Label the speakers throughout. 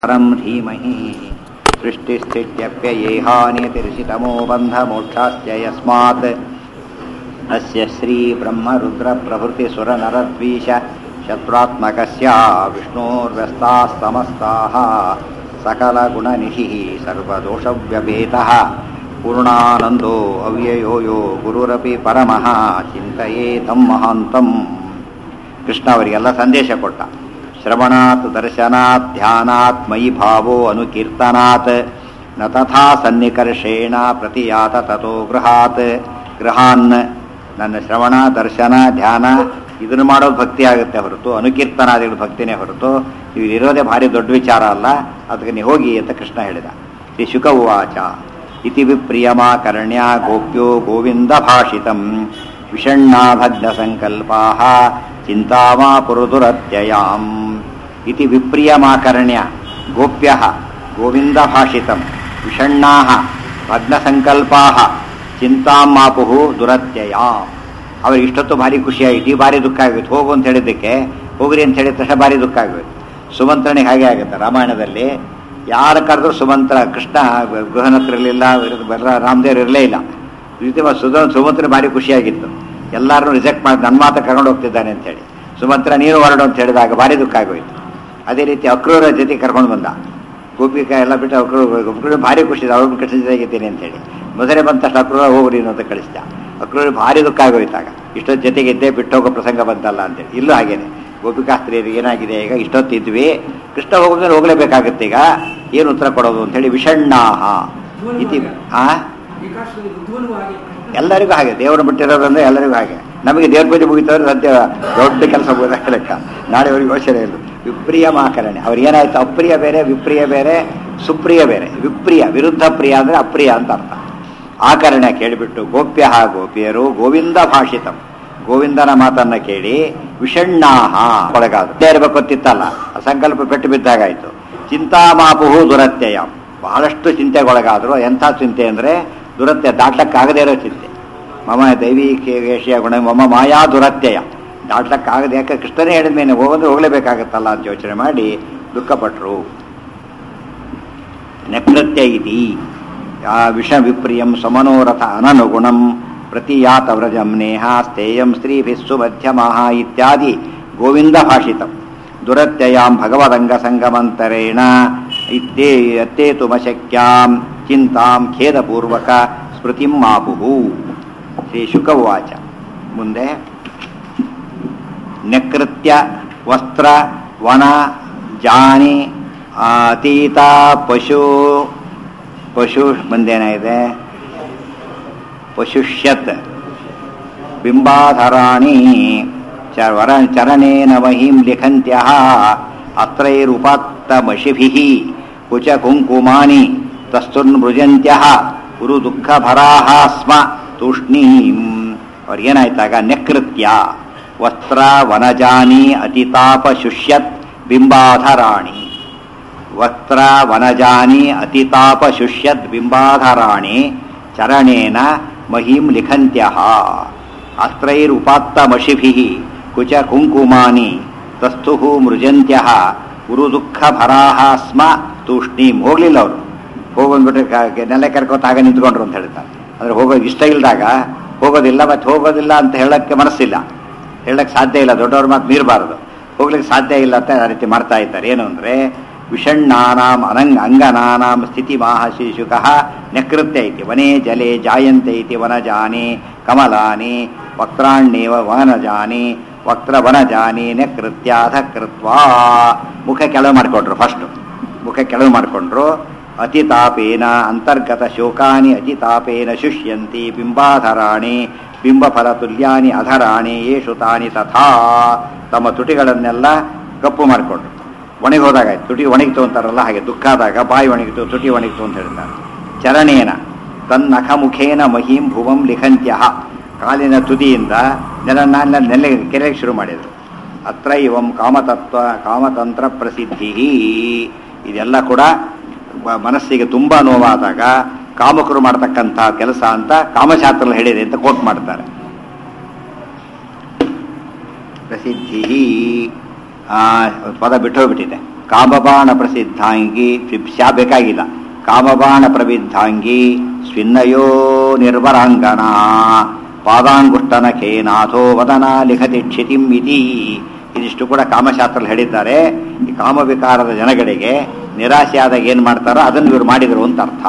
Speaker 1: परं धीमहि सृष्टिस्थित्यप्ययेहानितिर्षितमो बन्धमोक्षाश्च यस्मात् अस्य श्रीब्रह्मरुद्रप्रभृतिसुरनरद्वीष शत्रुत्मकस्य विष्णोर्व्यस्ताः समस्ताः सकलगुणनिधिः सर्वदोषव्यपेतः पूर्णानन्दो अव्ययो यो ಗುರುರಪಿ ಪರಮಃ ಚಿಂತೆಯೇ ತಮ್ಮ ಮಹಾಂತಂ ಕೃಷ್ಣ ಅವರಿಗೆಲ್ಲ ಸಂದೇಶ ಕೊಟ್ಟ ಶ್ರವಣಾತ್ ದರ್ಶನಾತ್ ಧ್ಯಾನಾತ್ ಮಯಿ ಭಾವೋ ಅನುಕೀರ್ತನಾತ್ ನ ತಥಾ ಸನ್ನಿಕರ್ಷೇಣ ಪ್ರತಿಯಾತ ತಥೋ ಗೃಹಾತ್ ಗೃಹಾನ್ ನನ್ನ ಶ್ರವಣ ದರ್ಶನ ಧ್ಯಾನ ಇದನ್ನು ಮಾಡೋದು ಭಕ್ತಿ ಆಗುತ್ತೆ ಹೊರತು ಅನುಕೀರ್ತನಾದಿಗಳು ಭಕ್ತಿನೇ ಹೊರತು ಇವು ಇರೋದೇ ಭಾರಿ ದೊಡ್ಡ ವಿಚಾರ ಅಲ್ಲ ಅದಕ್ಕೆ ನೀವು ಹೋಗಿ ಅಂತ ಕೃಷ್ಣ ಹೇಳಿದ ಶ್ರೀ ಶುಕ ಉವಾಚ ಇತಿ ವಿಪ್ರಿಯಮಾಕರ್ಣ್ಯ ಗೋಪ್ಯೋ ಗೋವಿಂದ ಭಾಷಿತಂ ವಿಷಣ್ಣಾಭಗ್ನ ಸಂಕಲ್ಪಾ ಚಿಂತಾಮಾ ಪುರುದುರತ್ಯಯಾಂ ಇತಿ ವಿಪ್ರಿಯಮಾಕರ್ಣ್ಯ ಗೋಪ್ಯ ಗೋವಿಂದ ಭಾಷಿತಂ ವಿಷಣ್ಣಾ ಭಗ್ನ ಸಂಕಲ್ಪಾ ಚಿಂತಾಮಾಪು ದುರತ್ಯಯಾಂ ಅವ್ರಿಗೆ ಇಷ್ಟೊತ್ತು ಭಾರಿ ಖುಷಿಯಾಗಿತ್ತು ಈ ಭಾರಿ ದುಃಖ ಆಗುತ್ತೆ ಹೋಗು ಅಂತ ಹೇಳಿದ್ದಕ್ಕೆ ಹೋಗ್ರಿ ಅಂತ ಹೇಳಿದ ತಕ್ಷಣ ಭಾರಿ ದುಃಖ ಆಗುತ್ತೆ ಸುಮಂತ್ರನಿಗೆ ಹಾಗೆ ಆಗುತ್ತೆ ರಾಮಾಯಣದಲ್ಲಿ ಯಾರು ಕರೆದ್ರು ಸುಮಂತ್ರ ಕೃಷ್ಣ ಗೃಹನ ಹತ್ರ ಇರಲಿಲ್ಲ ರಾಮದೇವ್ರು ಇರಲೇ ಇಲ್ಲ ರೀತಿ ಸುಧ ಸುಮಂತ್ರ ಭಾರಿ ಖುಷಿಯಾಗಿತ್ತು ಎಲ್ಲರೂ ರಿಜೆಕ್ಟ್ ಮಾಡಿ ನನ್ನ ಮಾತ್ರ ಕರ್ಕೊಂಡು ಹೋಗ್ತಿದ್ದಾನೆ ಅಂತೇಳಿ ಸುಮಂತ್ರ ನೀರು ಹೊರಡು ಅಂತ ಹೇಳಿದಾಗ ಭಾರಿ ದುಃಖ ಆಗೋಯ್ತು ಅದೇ ರೀತಿ ಅಕ್ರೂರ ಜೊತೆ ಕರ್ಕೊಂಡು ಬಂದ ಗೋಪಿಕ ಎಲ್ಲ ಬಿಟ್ಟು ಅಕ್ರೂರ ಅಕ್ರೂರ ಭಾರಿ ಖುಷಿ ಅವ್ರ ಕೃಷ್ಣ ಜೊತೆಗಿದ್ದೀನಿ ಅಂತೇಳಿ ಮೊದಲೇ ಬಂದ ತಕ್ಷಣ ಅಕ್ರೂರ ಹೋಗ್ರಿ ಅಂತ ಕಳಿಸ್ದ ಅಕ್ರೂರ ಭಾರಿ ದುಃಖ ಆಗೋಯ್ತಾಗ ಇಷ್ಟೊತ್ತು ಜೊತೆಗಿದ್ದೆ ಬಿಟ್ಟು ಹೋಗೋ ಪ್ರಸಂಗ ಬಂತಲ್ಲ ಅಂತೇಳಿ ಇಲ್ಲೂ ಹಾಗೇನೆ ಗೋಪಿಕಾಸ್ತ್ರೀಯರಿಗೆ ಏನಾಗಿದೆ ಈಗ ಇಷ್ಟೊತ್ತಿದ್ವಿ ಕೃಷ್ಣ ಹೋಗಿದ್ರೆ ಹೋಗಲೇಬೇಕಾಗುತ್ತೆ ಈಗ ಏನು ಉತ್ತರ ಕೊಡೋದು ಅಂತೇಳಿ ವಿಷಣ್ಣಾಹ ಇತಿ ಆ ಎಲ್ಲರಿಗೂ ಹಾಗೆ ದೇವರು ಬಿಟ್ಟಿರೋದಂದ್ರೆ ಎಲ್ಲರಿಗೂ ಹಾಗೆ ನಮಗೆ ದೇವ್ರ ಪೂಜೆ ಮುಗಿತವ್ರೆ ಸದ್ಯ ದೊಡ್ಡ ಕೆಲಸ ಮುಗಿದ ಲೆಕ್ಕ ನಾಳೆ ಅವ್ರಿಗೆ ಯೋಚನೆ ಇಲ್ಲ ವಿಪ್ರಿಯ ಮಾಕರಣೆ ಅವ್ರು ಏನಾಯ್ತು ಅಪ್ರಿಯ ಬೇರೆ ವಿಪ್ರಿಯ ಬೇರೆ ಸುಪ್ರಿಯ ಬೇರೆ ವಿಪ್ರಿಯ ವಿರುದ್ಧ ಪ್ರಿಯ ಅಂದ್ರೆ ಅಪ್ರಿಯ ಅಂತ ಅರ್ಥ ಆಕರಣ ಕೇಳಿಬಿಟ್ಟು ಗೋಪ್ಯ ಗೋಪಿಯರು ಗೋವಿಂದ ಭಾಷಿತಂ ಗೋವಿಂದನ ಮಾತನ್ನ ಕೇಳಿ ವಿಷಣ್ಣಾಹ ಒಳಗಾದ್ರು ಇರಬೇಕು ಗೊತ್ತಿತ್ತಲ್ಲ ಸಂಕಲ್ಪ ಪೆಟ್ಟು ಬಿದ್ದಾಗಾಯ್ತು ಚಿಂತಾಮಾಪುಹು ದುರತ್ಯಯ ಬಹಳಷ್ಟು ಚಿಂತೆಗೊಳಗಾದ್ರು ಎಂಥ ಚಿಂತೆ ಅಂದ್ರೆ ದುರತ್ಯ ದಾಟ್ಲಕ್ಕಾಗದೇ ಇರೋ ಚಿಂತೆ ಮಮ ದೈವಿಕೇಶಿಯ ಗುಣ ಮಮ ಮಾಯಾ ದುರತ್ಯಯ ದಾಟ್ಲಕ್ಕಾಗದೆ ಯಾಕೆ ಕೃಷ್ಣನೇ ಹೇಳಿದ ಮೇಲೆ ಹೋಗಂದ್ರೆ ಹೋಗಲೇಬೇಕಾಗತ್ತಲ್ಲ ಅಂತ ಯೋಚನೆ ಮಾಡಿ ದುಃಖಪಟ್ಟರು ನಕೃತ್ಯ ಇತಿ ಆ ವಿಷ ವಿಪ್ರಿಯಂ ಸಮನೋರಥ ಅನನುಗುಣಂ ಪ್ರತಿಯಾತ ವ್ರಜಂ ನೇಹ ಸ್ಥೇಯಂ ಸ್ತ್ರೀಭಿಸ್ಸು ಮಧ್ಯಮಃ ಇತ್ಯಾದಿ ಗೋವಿಂದ ಭಾಷಿತಂ ದುರತ್ಯಯಾಂ ಭಗವದಂಗ ಸಂಗಮಂತರೇಣ ಇತ್ತೇ ಅತ್ತೇತುಮಶಕ್ಯಾಂ ಚಿಂತಾಂ ಖೇದಪೂರ್ವಕ ಸ್ಮೃತಿಂ ಮಾಪುಹು ಶ್ರೀ ಶುಕವಾಚ ಮುಂದೆ ನಕೃತ್ಯ ವಸ್ತ್ರ ವನ ಜಾನಿ ಅತೀತ ಪಶು ಪಶು ಮುಂದೇನಾಗಿದೆ ಪಶುಷ್ಯತ್ ಬಿಂಬಾಧರಾಣಿ ಚರ ಚರಣೇನ ಮಹಿಂ ಲಿಖಂತ್ಯ ಅತ್ರೈರುಪಾತ್ತಮಶಿಭಿಃ ಕುಚ ಕುಂಕುಮಾನಿ ತಸ್ತುರ್ಮೃಜಂತ್ಯ ಗುರು ದುಃಖಭರಾಹ ಸ್ಮ ತೂಷ್ಣೀಂ ಅವ್ರಿಗೇನಾಯ್ತಾಗ ನೆಕೃತ್ಯ ವಸ್ತ್ರ ವನಜಾನಿ ಅತಿತಾಪ ಶುಷ್ಯತ್ ಬಿಂಬಾಧರಾಣಿ ವಸ್ತ್ರ ವನಜಾನಿ ಅತಿತಾಪ ಶುಷ್ಯದ್ ಬಿಂಬಾಧರಾಣಿ ಚರಣೇನ ಮಹಿಂ ಲಿಖಂತ್ಯ ಅಸ್ತ್ರೈರುಪಾತ್ತಮಶಿಭಿ ಕುಚ ಕುಂಕುಮಾನಿ ತಸ್ತು ಮೃಜಂತ್ಯ ಗುರು ದುಃಖ ಭರಾಹ ಸ್ಮ ತೂಷ್ಣೀಂ ಹೋಗ್ಲಿಲ್ಲ ಅವರು ಹೋಗ್ಬಂದ್ಬಿಟ್ಟು ನೆಲೆ ಕರ್ಕೋತ ಆಗ ನಿಂತ್ಕೊಂಡ್ರು ಅಂತ ಹೇಳ್ತಾರೆ ಅಂದ್ರೆ ಹೋಗೋದು ಇಷ್ಟ ಇಲ್ದಾಗ ಹೋಗೋದಿಲ್ಲ ಮತ್ತೆ ಹೋಗೋದಿಲ್ಲ ಅಂತ ಹೇಳಕ್ಕೆ ಮನಸ್ಸಿಲ್ಲ ಹೇಳಕ್ಕೆ ಸಾಧ್ಯ ಇಲ್ಲ ದೊಡ್ಡವ್ರ ಮಾತು ಮೀರಬಾರದು ಹೋಗ್ಲಿಕ್ಕೆ ಸಾಧ್ಯ ಇಲ್ಲ ಅಂತ ಆ ರೀತಿ ಮಾಡ್ತಾ ಇದ್ದಾರೆ ಏನು ಅಂದ್ರೆ ವಿಷಣ್ಣಾನಾಂ ಅನಂಗ ಅಂಗನಾನಾಂ ಸ್ಥಿತಿ ಮಾಹಶೀಶುಕ ನಕೃತ್ಯ ಇತಿ ವನೇ ಜಲೆ ಜಾಯಂತೆ ಇತಿ ವನಜಾನಿ ಕಮಲಾನಿ ವಕ್ರಾಣ್ಯೇವ ವನಜಾನಿ ವಕ್ರ ವನಜಾನಿ ನಕೃತ್ಯಾಧ ಕೃತ್ವಾ ಮುಖ ಕೆಳಗೆ ಮಾಡಿಕೊಂಡ್ರು ಫಸ್ಟ್ ಮುಖ ಕೆಳಗೆ ಮಾಡಿಕೊಂಡ್ರು ಅತಿತಾಪೇನ ಅಂತರ್ಗತ ಶೋಕಾನಿ ಅತಿತಾಪೇನ ಶುಷ್ಯಂತಿ ಬಿಂಬಾಧರಾಣಿ ಬಿಂಬಫಲ ತುಲ್ಯಾನಿ ಅಧರಾಣಿ ಯೇಷು ತಾನಿ ತಥಾ ತಮ್ಮ ತುಟಿಗಳನ್ನೆಲ್ಲ ಕಪ್ಪು ಮಾಡಿಕೊಂಡ್ರು ಒಣಗಿ ಹೋದಾಗಾಯ್ತು ತುಟಿ ಒಣಗಿತು ಅಂತಾರಲ್ಲ ಹಾಗೆ ದುಃಖ ಆದಾಗ ಬಾಯಿ ಒಣಗಿತು ತುಟಿ ಒಣಗಿತು ಅಂತ ಹೇಳ್ತಾರೆ ಚರಣೇನ ತನ್ನಖ ಮುಖೇನ ಮಹೀಂ ಭುವಂ ಲಿಖಂತ್ಯ ಕಾಲಿನ ತುದಿಯಿಂದ ನೆಲನ ನೆಲೆ ಕೆರೆಗೆ ಶುರು ಮಾಡಿದರು ಅತ್ರ ಇವಂ ಕಾಮತತ್ವ ಕಾಮತಂತ್ರ ಪ್ರಸಿದ್ಧಿ ಇದೆಲ್ಲ ಕೂಡ ಮನಸ್ಸಿಗೆ ತುಂಬ ನೋವಾದಾಗ ಕಾಮಕರು ಮಾಡ್ತಕ್ಕಂಥ ಕೆಲಸ ಅಂತ ಕಾಮಶಾಸ್ತ್ರ ಹೇಳಿದೆ ಅಂತ ಕೋಟ್ ಮಾಡ್ತಾರೆ ಪ್ರಸಿದ್ಧಿ ಆ, ಪದ ಬಿಟ್ಟು ಹೋಗ್ಬಿಟ್ಟಿದೆ ಕಾಮಬಾಣ ಪ್ರಸಿದ್ಧಾಂಗಿ ಸ್ಯಾ ಬೇಕಾಗಿಲ್ಲ ಕಾಮಬಾಣ ಪ್ರವಿದ್ಧಾಂಗಿ ಸ್ವಿನ್ನಯೋ ನಿರ್ವರಾಂಗನಾ ಪಾದಾಂಗುಷ್ಟನ ಖೇನಾಥೋ ವದನ ಲಿಖತಿ ಕ್ಷಿತಿಂ ಇತಿ ಇದಿಷ್ಟು ಕೂಡ ಕಾಮಶಾಸ್ತ್ರ ಹೇಳಿದ್ದಾರೆ ಈ ಕಾಮವಿಕಾರದ ಜನಗಳಿಗೆ ನಿರಾಶೆಯಾದಾಗ ಏನು ಮಾಡ್ತಾರೋ ಅದನ್ನು ಇವರು ಮಾಡಿದರು ಅಂತ ಅರ್ಥ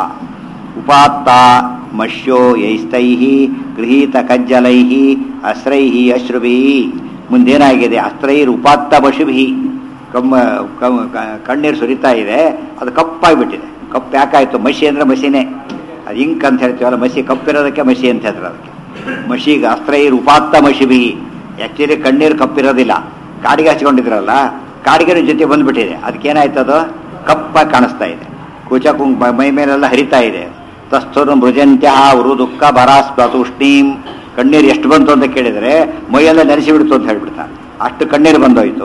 Speaker 1: ಉಪಾತ್ತ ಮಶ್ಯೋ ಯೈಸ್ತೈ ಗೃಹೀತ ಕಜ್ಜಲೈ ಅಸ್ರೈ ಅಶ್ರುಭಿ ಮುಂದೇನಾಗಿದೆ ಅಸ್ತ್ರೈರ್ ಉಪಾತ್ತ ಮಶುಭಿ ಕಮ್ಮ ಕಮ್ ಕ- ಕಣ್ಣೀರು ಸುರಿತಾ ಇದೆ ಅದು ಕಪ್ಪಾಗಿಬಿಟ್ಟಿದೆ ಕಪ್ಪು ಯಾಕಾಯ್ತು ಮಸಿ ಅಂದ್ರೆ ಮಸಿನೇ ಅದು ಇಂಕ್ ಅಂತ ಹೇಳ್ತೀವಲ್ಲ ಮಸಿ ಕಪ್ಪಿರೋದಕ್ಕೆ ಮಸಿ ಅಂತ ಹೇಳ್ತಾರೆ ಅದಕ್ಕೆ ಮಸಿಗೆ ಅಸ್ತ್ರೈರ್ ಉಪಾತ್ತ ಮಶಿಭಿ ಆ್ಯಕ್ಚುಲಿ ಕಣ್ಣೀರು ಕಪ್ಪಿರೋದಿಲ್ಲ ಕಾಡಿಗೆ ಹಚ್ಕೊಂಡಿದ್ರಲ್ಲ ಕಾಡಿಗೆ ಜೊತೆ ಬಂದ್ಬಿಟ್ಟಿದೆ ಅದಕ್ಕೇನಾಯ್ತು ಅದು ಕಪ್ಪಾಗಿ ಕಾಣಿಸ್ತಾ ಇದೆ ಕುಚ ಕುಂಕ ಮೈ ಮೇಲೆಲ್ಲ ಹರಿತಾ ಇದೆ ತಸ್ಥರು ಮೃಜಂತ್ಯ ಉರು ದುಃಖ ಬರಾಸ್ಪ ತೂಷ್ಣೀಂ ಕಣ್ಣೀರು ಎಷ್ಟು ಬಂತು ಅಂತ ಕೇಳಿದರೆ ಮೈಯೆಲ್ಲ ನೆನೆಸಿ ಬಿಡ್ತು ಅಂತ ಹೇಳ್ಬಿಡ್ತಾರೆ ಅಷ್ಟು ಕಣ್ಣೀರು ಬಂದೋಯ್ತು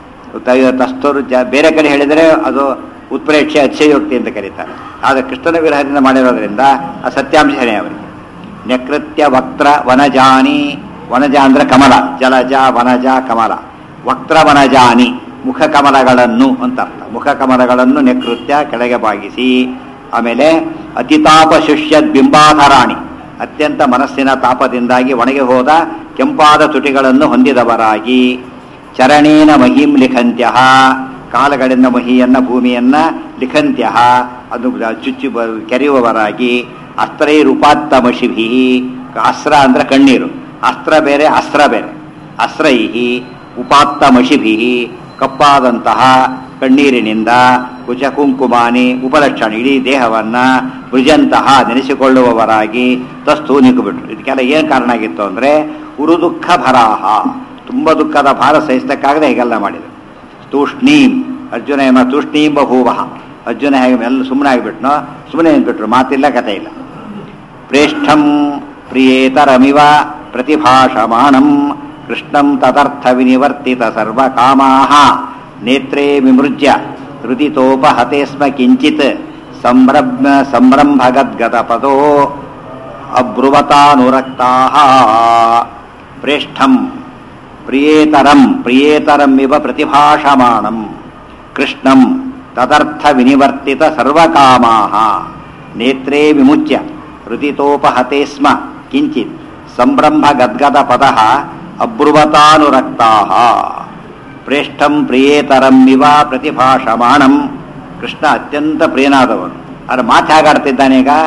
Speaker 1: ತ- ತಸ್ಥರು ಜ ಬೇರೆ ಕಡೆ ಹೇಳಿದರೆ ಅದು ಉತ್ಪ್ರೇಕ್ಷೆ ಅತಿಶಯೋಕ್ತಿ ಅಂತ ಕರೀತಾರೆ ಆದರೆ ಕೃಷ್ಣನ ವಿರಹದಿಂದ ಮಾಡಿರೋದ್ರಿಂದ ಆ ಸತ್ಯಾಂಶನೇ ಅವರಿಗೆ ನಕೃತ್ಯ ವಕ್ತ್ರ ವನಜಾನಿ ವನಜ ಅಂದ್ರೆ ಕಮಲ ಜಲಜ ವನಜ ಕಮಲ ವಕ್ತ್ರ ವನಜಾನಿ ಮುಖ ಕಮಲಗಳನ್ನು ಅಂತ ಅರ್ಥ ಮುಖ ಕಮಲಗಳನ್ನು ನೆಕೃತ್ಯ ಕೆಳಗೆ ಬಾಗಿಸಿ ಆಮೇಲೆ ಅತಿತಾಪ ಶುಷ್ಯ ಬಿಂಬಾಧರಾಣಿ ಅತ್ಯಂತ ಮನಸ್ಸಿನ ತಾಪದಿಂದಾಗಿ ಒಣಗಿ ಹೋದ ಕೆಂಪಾದ ತುಟಿಗಳನ್ನು ಹೊಂದಿದವರಾಗಿ ಚರಣೇನ ಮಹಿಂ ಲಿಖಂತ್ಯ ಕಾಲಗಳಿಂದ ಮಹಿಯನ್ನ ಭೂಮಿಯನ್ನ ಲಿಖಂತ್ಯ ಅದು ಚುಚ್ಚು ಬ- ಕೆರೆಯುವವರಾಗಿ ಅಸ್ತ್ರೈರುಪಾತ್ತ ಮಶಿಭಿ ಅಸ್ತ್ರ ಅಂದ್ರೆ ಕಣ್ಣೀರು ಅಸ್ತ್ರ ಬೇರೆ ಅಸ್ತ್ರ ಬೇರೆ ಅಸ್ರೈಹಿ ಉಪಾತ್ತ ಮಶಿಭಿ ಕಪ್ಪಾದಂತಹ ಕಣ್ಣೀರಿನಿಂದ ಕುಚ ಕುಂಕುಮಾನಿ ಉಪಲಕ್ಷಣ ಇಡೀ ದೇಹವನ್ನ ಭುಜಂತಹ ನೆನೆಸಿಕೊಳ್ಳುವವರಾಗಿ ತಸ್ತು ನಿಂತುಬಿಟ್ರು ಇದಕ್ಕೆಲ್ಲ ಏನು ಕಾರಣ ಆಗಿತ್ತು ಅಂದ್ರೆ ಉರು ದುಃಖ ಭರಾಹ ತುಂಬ ದುಃಖದ ಭಾರ ಸಹಿಸಕ್ಕಾಗದೆ ಹೀಗೆಲ್ಲ ಮಾಡಿದರು ತೂಷ್ಣೀಂ ಅರ್ಜುನ ಏಮ ತೂಷ್ಣೀಂ ಬಭೂವ ಅರ್ಜುನ ಹೇಗೆ ಎಲ್ಲ ಸುಮ್ಮನೆ ಆಗಿಬಿಟ್ನೋ ಸುಮ್ಮನೆ ನಿಂತ್ಬಿಟ್ರು ಮಾತಿಲ್ಲ ಕಥೆ ಇಲ್ಲ ಪ್ರೇಷ್ಠಂ ಪ್ರಿಯೇತರಮಿವ ಪ್ರತಿಭಾಷಮಾಣಂ ಕೃಷ್ಣಂ ತದರ್ಥ ವಿನಿವರ್ತಿತ ಸರ್ವಕಾಮಾಹ ನೇತ್ರೇ ವಿಮೃಜ್ಯ ಹೃದಿತೋಪಹತೆ ಸ್ಮ ಕಿಂಚಿತ್ ಸಂಭ್ರಮ ಸಂಭ್ರಂಭಗದ್ಗತ ಪದೋ ಅಬ್ರುವತಾನುರಕ್ತಾಹ ಪ್ರೇಷ್ಠಂ ಪ್ರಿಯೇತರಂ ಪ್ರಿಯೇತರಂ ಇವ ಪ್ರತಿಭಾಷಮಾಣಂ ಕೃಷ್ಣಂ ತದರ್ಥ ವಿನಿವರ್ತಿತ ಸರ್ವಕಾಮಾಹ ನೇತ್ರೇ ವಿಮುಚ್ಯ ಹೃದಿತೋಪಹತೆ ಸ್ಮ ಕಿಂಚಿತ್ ಸಂಭ್ರಂಭ ಗದ್ಗದ ಪದಃ ಅಬ್ರುವತಾನುರಕ್ತಾಹ ಪ್ರೇಷ್ಠಂ ಪ್ರಿಯೇತರಂ ಇವ ಪ್ರತಿಭಾಷಮಾಣಂ ಕೃಷ್ಣ ಅತ್ಯಂತ ಪ್ರಿಯನಾದವನು ಆದರೆ ಮಾತು ಹೇಗಾಡ್ತಿದ್ದಾನೆ ಈಗ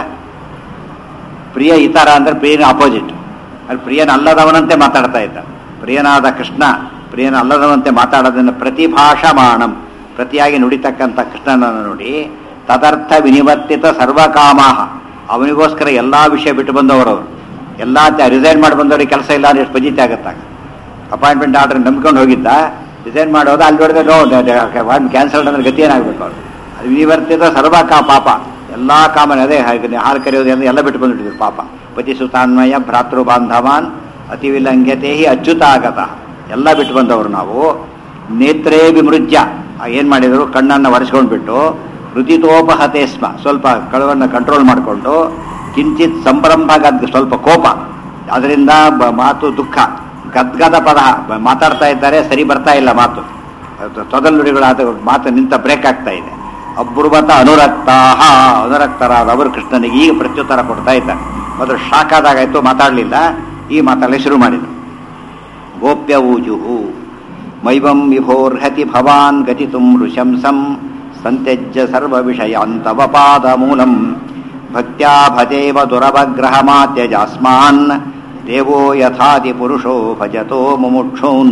Speaker 1: ಪ್ರಿಯ ಇತರ ಅಂದ್ರೆ ಪ್ರಿಯನ ಅಪೋಸಿಟ್ ಅಲ್ಲಿ ಪ್ರಿಯನ ಅಲ್ಲದವನಂತೆ ಮಾತಾಡ್ತಾ ಇದ್ದ ಪ್ರಿಯನಾದ ಕೃಷ್ಣ ಪ್ರಿಯನ ಅಲ್ಲದವನಂತೆ ಮಾತಾಡೋದನ್ನು ಪ್ರತಿಭಾಷಮಾಣಂ ಪ್ರತಿಯಾಗಿ ನುಡಿತಕ್ಕಂಥ ಕೃಷ್ಣನನ್ನು ನೋಡಿ ತದರ್ಥ ವಿನಿವರ್ತಿತ ಸರ್ವಕಾಮಾಹ ಅವನಿಗೋಸ್ಕರ ಎಲ್ಲಾ ವಿಷಯ ಬಿಟ್ಟು ಬಂದವರು ಅವರು ಎಲ್ಲ ರಿಸೈನ್ ಮಾಡಿ ಬಂದವ್ರಿಗೆ ಕೆಲಸ ಇಲ್ಲ ಅಂದ್ರೆ ಎಷ್ಟು ಪಜಿತಿ ಆಗುತ್ತಾಗ ಅಪಾಯಿಂಟ್ಮೆಂಟ್ ಆರ್ಡರ್ ನಂಬ್ಕೊಂಡು ಹೋಗಿದ್ದ ರಿಸೈನ್ ಮಾಡೋದು ಅಲ್ಲಿ ಹೊಡೆದ್ರೆ ನೋ ಕ್ಯಾನ್ಸಲ್ ಅಂದ್ರೆ ಗತಿ ಏನಾಗಬೇಕು ಅವರು ಅದು ವಿನಿವರ್ತಿತ ಸರ್ವಕಾ ಪಾಪ ಎಲ್ಲಾ ಕಾಮನ್ ಅದೇ ಹಾಗೆ ಹಾಲು ಕರೆಯೋದು ಎಲ್ಲ ಎಲ್ಲ ಬಿಟ್ಟು ಬಂದ್ಬಿಟ್ಟಿದ್ರು ಪಾಪ ಪತಿ ಸುತಾನ್ವಯ ಭ್ರಾತೃ ಬಾಂಧವಾನ್ ಅತಿ ವಿಲಂಘ್ಯತೆ ಹಿ ಅಚ್ಯುತಾಗತ ಎಲ್ಲ ಬಿಟ್ಟು ಬಂದವರು ನಾವು ನೇತ್ರೇ ವಿಮೃಜ್ಯ ಏನು ಮಾಡಿದರು ಕಣ್ಣನ್ನು ಒರೆಸ್ಕೊಂಡ್ಬಿಟ್ಟು ಋತಿತೋಪಹತೆ ಸ್ಮ ಸ್ವಲ್ಪ ಕಳವನ್ನು ಕಂಟ್ರೋಲ್ ಮಾಡಿಕೊಂಡು ಕಿಂಚಿತ್ ಸಂಭ್ರಮ ಗದ್ ಸ್ವಲ್ಪ ಕೋಪ ಅದರಿಂದ ಬ- ಮಾತು ದುಃಖ ಗದ್ಗದ ಪದ ಬ- ಮಾತಾಡ್ತಾ ಇದ್ದಾರೆ ಸರಿ ಬರ್ತಾ ಇಲ್ಲ ಮಾತು ಅದು ತೊದಲು ನುಡಿಗಳಾದ ಮಾತು ನಿಂತ ಬ್ರೇಕ್ ಆಗ್ತಾ ಇದೆ ಅಬ್ರುವತ ಅನುರಕ್ತಾಹ ಅನುರಕ್ತರಾದವರು ಕೃಷ್ಣನಿಗೆ ಈಗ ಪ್ರತ್ಯುತ್ತರ ಕೊಡ್ತಾ ಇದ್ದಾರೆ ಮೊದಲು ಶಾಕ್ ಆದಾಗಾಯ್ತು ಮಾತಾಡಲಿಲ್ಲ ಈ ಮಾತಾಡಲಿ ಶುರು ಮಾಡಿದರು ಗೋಪ್ಯ ಊಜುಹು ಮೈವಂ ವಿಭೋರ್ಹತಿ ಭವಾನ್ ಗತಿತುಂ ಋಶಂಸಂ ಸಂತ್ಯಜ್ಯ ಸರ್ವ ವಿಷಯಾಂತವ ಪಾದ ಮೂಲಂ ಭಕ್ತ್ಯಾ ಭಜೇವ ದುರವಗ್ರಹಮಾತ್ಯಜಾಸ್ಮಾನ್ ದೇವೋ ಯಥಾತಿ ಪುರುಷೋ ಭಜತೋ ಮುಮುಕ್ಷೂನ್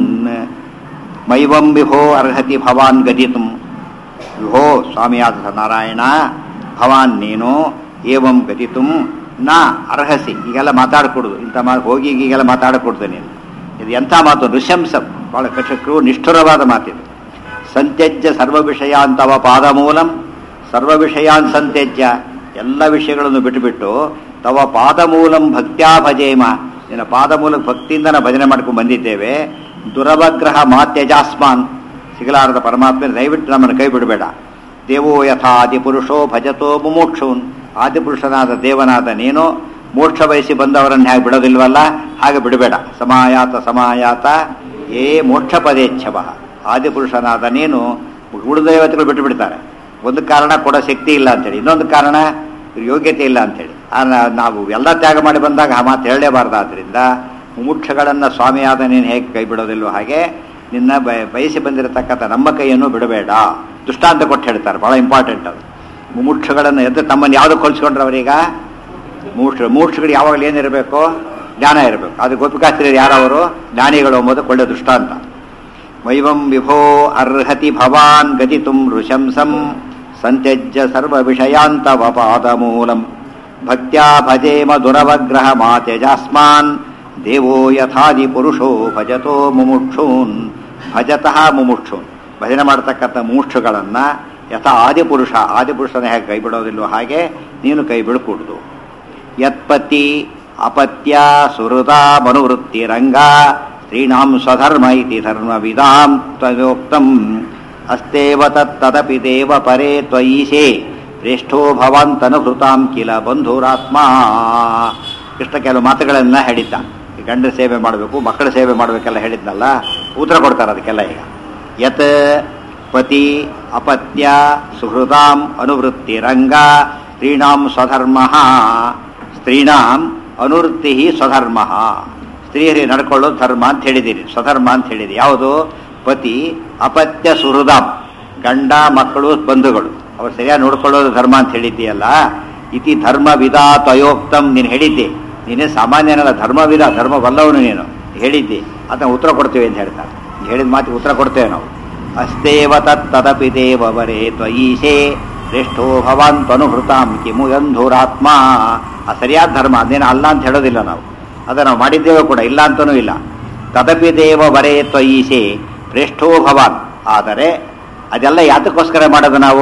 Speaker 1: ಮೈವಂ ವಿಭೋ ಅರ್ಹತಿ ಭವಾನ್ ಗತಿತುಂ ವಿಭೋ ಸ್ವಾಮಿಯಾದ ನಾರಾಯಣ ಭವಾನ್ ನೀನು ಏವಂ ಗತಿತುಂ ನಾ ಅರ್ಹಸಿ ಈಗೆಲ್ಲ ಮಾತಾಡಕೂಡುದು ಇಂಥ ಮಾ ಹೋಗಿ ಈಗೆಲ್ಲ ಮಾತಾಡಕೂಡ್ದು ನೀನು ಇದು ಎಂಥ ಮಾತು ನೃಶಂಸ ಬಹಳ ಕಶಕ್ರು ನಿಷ್ಠುರವಾದ ಮಾತಿದು ಸಂತ್ಯಜ್ಯ ಸರ್ವ ವಿಷಯಾಂತವ ಪಾದಮೂಲಂ ಸರ್ವ ವಿಷಯಾನ್ ಸಂತ್ಯಜ್ಯ ಎಲ್ಲ ವಿಷಯಗಳನ್ನು ಬಿಟ್ಟುಬಿಟ್ಟು ತವ ಪಾದಮೂಲಂ ಭಕ್ತ್ಯಾ ಭಜೇಮ ನಿನ್ನ ಪಾದಮೂಲಕ ಭಕ್ತಿಯಿಂದ ನಾವು ಭಜನೆ ಮಾಡ್ಕೊಂಡು ಬಂದಿದ್ದೇವೆ ದುರವಗ್ರಹ ಮಾತ್ಯಜಾಸ್ಮಾನ್ ಸಿಗಲಾರದ ಪರಮಾತ್ಮ ದಯವಿಟ್ಟು ನಮ್ಮನ್ನು ಕೈ ಬಿಡಬೇಡ ದೇವೋ ಯಥಾ ಆದಿಪುರುಷೋ ಭಜತೋ ಮುಮೋಕ್ಷೂನ್ ಆದಿಪುರುಷನಾದ ದೇವನಾದ ನೀನು ಮೋಕ್ಷ ಬಯಸಿ ಬಂದವರನ್ನು ಹೇಗೆ ಬಿಡೋದಿಲ್ವಲ್ಲ ಹಾಗೆ ಬಿಡಬೇಡ ಸಮಾಯಾತ ಸಮಾಯಾತ ಏ ಮೋಕ್ಷ ಪದೇಚ್ಛವ ಆದಿಪುರುಷನಾದ ನೀನು ಗುರುದೇವತೆಗಳು ಬಿಟ್ಟು ಬಿಡ್ತಾರೆ ಒಂದು ಕಾರಣ ಕೊಡೋ ಶಕ್ತಿ ಇಲ್ಲ ಅಂತೇಳಿ ಇನ್ನೊಂದು ಕಾರಣ ಯೋಗ್ಯತೆ ಇಲ್ಲ ಅಂತೇಳಿ ಆ ನಾ- ನಾವು ಎಲ್ಲ ತ್ಯಾಗ ಮಾಡಿ ಬಂದಾಗ ಆ ಮಾತು ಹೇಳಲೇಬಾರ್ದಾದ್ರಿಂದ ಮುಮುಕ್ಷಗಳನ್ನು ಸ್ವಾಮಿಯಾದ ನೀನು ಹೇಗೆ ಕೈ ಬಿಡೋದಿಲ್ವೋ ಹಾಗೆ ನಿನ್ನ ಬಯ ಬಯಸಿ ಬಂದಿರತಕ್ಕಂಥ ನಮ್ಮ ಕೈಯನ್ನು ಬಿಡಬೇಡ ದುಷ್ಟಾಂತ ಕೊಟ್ಟು ಹೇಳ್ತಾರೆ ಭಾಳ ಇಂಪಾರ್ಟೆಂಟ್ ಅದು ಮುಮುಕ್ಷಗಳನ್ನು ಎದ್ದು ತಮ್ಮನ್ನು ಯಾವುದಕ್ಕೆ ಹೋಲಿಸ್ಕೊಂಡ್ರೆ ಅವರೀಗ ಮೂಕ್ಷ ಮೂಕ್ಷಗಳು ಯಾವಾಗಲೂ ಏನಿರಬೇಕು ಜ್ಞಾನ ಇರಬೇಕು ಅದು ಗೋಪಿಕಾಸ್ತ್ರೀಯರು ಯಾರವರು ಜ್ಞಾನಿಗಳು ಎಂಬುದು ಒಳ್ಳೆ ದೃಷ್ಟಾಂತ ವೈವಂ ವಿಭೋ ಅರ್ಹತಿ ಭವಾನ್ ಗತಿತುಂ ಋಶಂಸಂ ಸಂತ್ಯಜ್ಯ ಸರ್ವ ವಿಷಯಾಂತವಪಾದ ಮೂಲಂ ಭಕ್ತ್ಯಾ ಭಜೇಮ ದುರವಗ್ರಹ ಮಾತ್ಯಜಾಸ್ಮಾನ್ ದೇವೋ ಯಥಾದಿ ಪುರುಷೋ ಭಜತೋ ಮುಮುಕ್ಷೂನ್ ಭಜತಃ ಮುಮುಕ್ಷೂನ್ ಭಜನೆ ಮಾಡ್ತಕ್ಕಂಥ ಮುಮುಕ್ಷುಗಳನ್ನು ಯಥಾ ಆದಿಪುರುಷ ಆದಿಪುರುಷನ ಹೇಗೆ ಕೈ ಬಿಡೋದಿಲ್ವೋ ಹಾಗೆ ನೀನು ಕೈ ಬಿಡಕೂಡ್ದು ಯತ್ಪತಿ ಅಪತ್ಯ ಸುಹೃದ ಮನುವೃತ್ತಿರಂಗ ಸ್ತ್ರೀಣಾಂ ಸ್ವಧರ್ಮ ಇತಿ ಧರ್ಮವಿದಾಂ ತ್ವಯೋಕ್ತಂ ಅಸ್ತೇವ ತತ್ತದಪಿ ದೇವ ಪರೇ ತ್ವಯೀಶೇ ಪ್ರೇಷ್ಠೋ ಭವಾಂತನುಭೃತಾಂ ಕಿಲ ಬಂಧುರಾತ್ಮ ಕೃಷ್ಣ ಕೆಲವು ಮಾತುಗಳನ್ನ ಹೇಳಿದ್ದ ಈ ಗಂಡ ಸೇವೆ ಮಾಡಬೇಕು ಮಕ್ಕಳ ಸೇವೆ ಮಾಡಬೇಕೆಲ್ಲ ಹೇಳಿದ್ನಲ್ಲ ಉತ್ತರ ಕೊಡ್ತಾರೆ ಅದಕ್ಕೆಲ್ಲ ಈಗ ಯತ್ ಪತಿ ಅಪತ್ಯ ಸುಹೃದಾಂ ಅನುವೃತ್ತಿರಂಗ ಸ್ತ್ರೀಣಾಂ ಸ್ವಧರ್ಮ ಸ್ತ್ರೀಣಾಂ ಅನುವೃತ್ತಿ ಸ್ವಧರ್ಮ ಸ್ತ್ರೀಯರಿಗೆ ನಡ್ಕೊಳ್ಳೋದು ಧರ್ಮ ಅಂತ ಹೇಳಿದ್ದೀರಿ ಸ್ವಧರ್ಮ ಅಂತ ಹೇಳಿದೆ ಯಾವುದು ಪತಿ ಅಪತ್ಯ ಸುಹೃದಾಂ ಗಂಡ ಮಕ್ಕಳು ಬಂಧುಗಳು ಅವ್ರು ಸರಿಯಾಗಿ ನೋಡ್ಕೊಳ್ಳೋದು ಧರ್ಮ ಅಂತ ಹೇಳಿದ್ದೀಯಲ್ಲ ಇತಿ ಧರ್ಮವಿದ ತ್ವಯೋಕ್ತಂ ನೀನು ಹೇಳಿದ್ದೆ ನೀನೇ ಸಾಮಾನ್ಯನಲ್ಲ ಧರ್ಮವಿದ ಧರ್ಮವಲ್ಲವನು ನೀನು ಹೇಳಿದ್ದೆ ಅದನ್ನ ಉತ್ತರ ಕೊಡ್ತೇವೆ ಅಂತ ಹೇಳ್ತಾರೆ ನೀ ಹೇಳಿದ ಮಾತಿಗೆ ಉತ್ತರ ಕೊಡ್ತೇವೆ ನಾವು ಅಸ್ತೇವ ತತ್ತದಪಿ ದೇವವರೇ ತ್ವಯೀಶೇ ಶ್ರೇಷ್ಠೋ ಭವಾನ್ ತ್ವನುಭೃತಾಂ ಕಿಮು ಎಂಧುರಾತ್ಮ ಆ ಸರಿಯಾದ ಧರ್ಮ ಅದೇನು ಅಲ್ಲ ಅಂತ ಹೇಳೋದಿಲ್ಲ ನಾವು ಅದನ್ನು ನಾವು ಮಾಡಿದ್ದೇವೆ ಕೂಡ ಇಲ್ಲ ಅಂತನೂ ಇಲ್ಲ ತದಪಿ ದೇವ ವರೇ ತ್ವಯೀಶೇ ಶ್ರೇಷ್ಠೋ ಭವಾನ್ ಆದರೆ ಅದೆಲ್ಲ ಯಾತಕ್ಕೋಸ್ಕರ ಮಾಡೋದು ನಾವು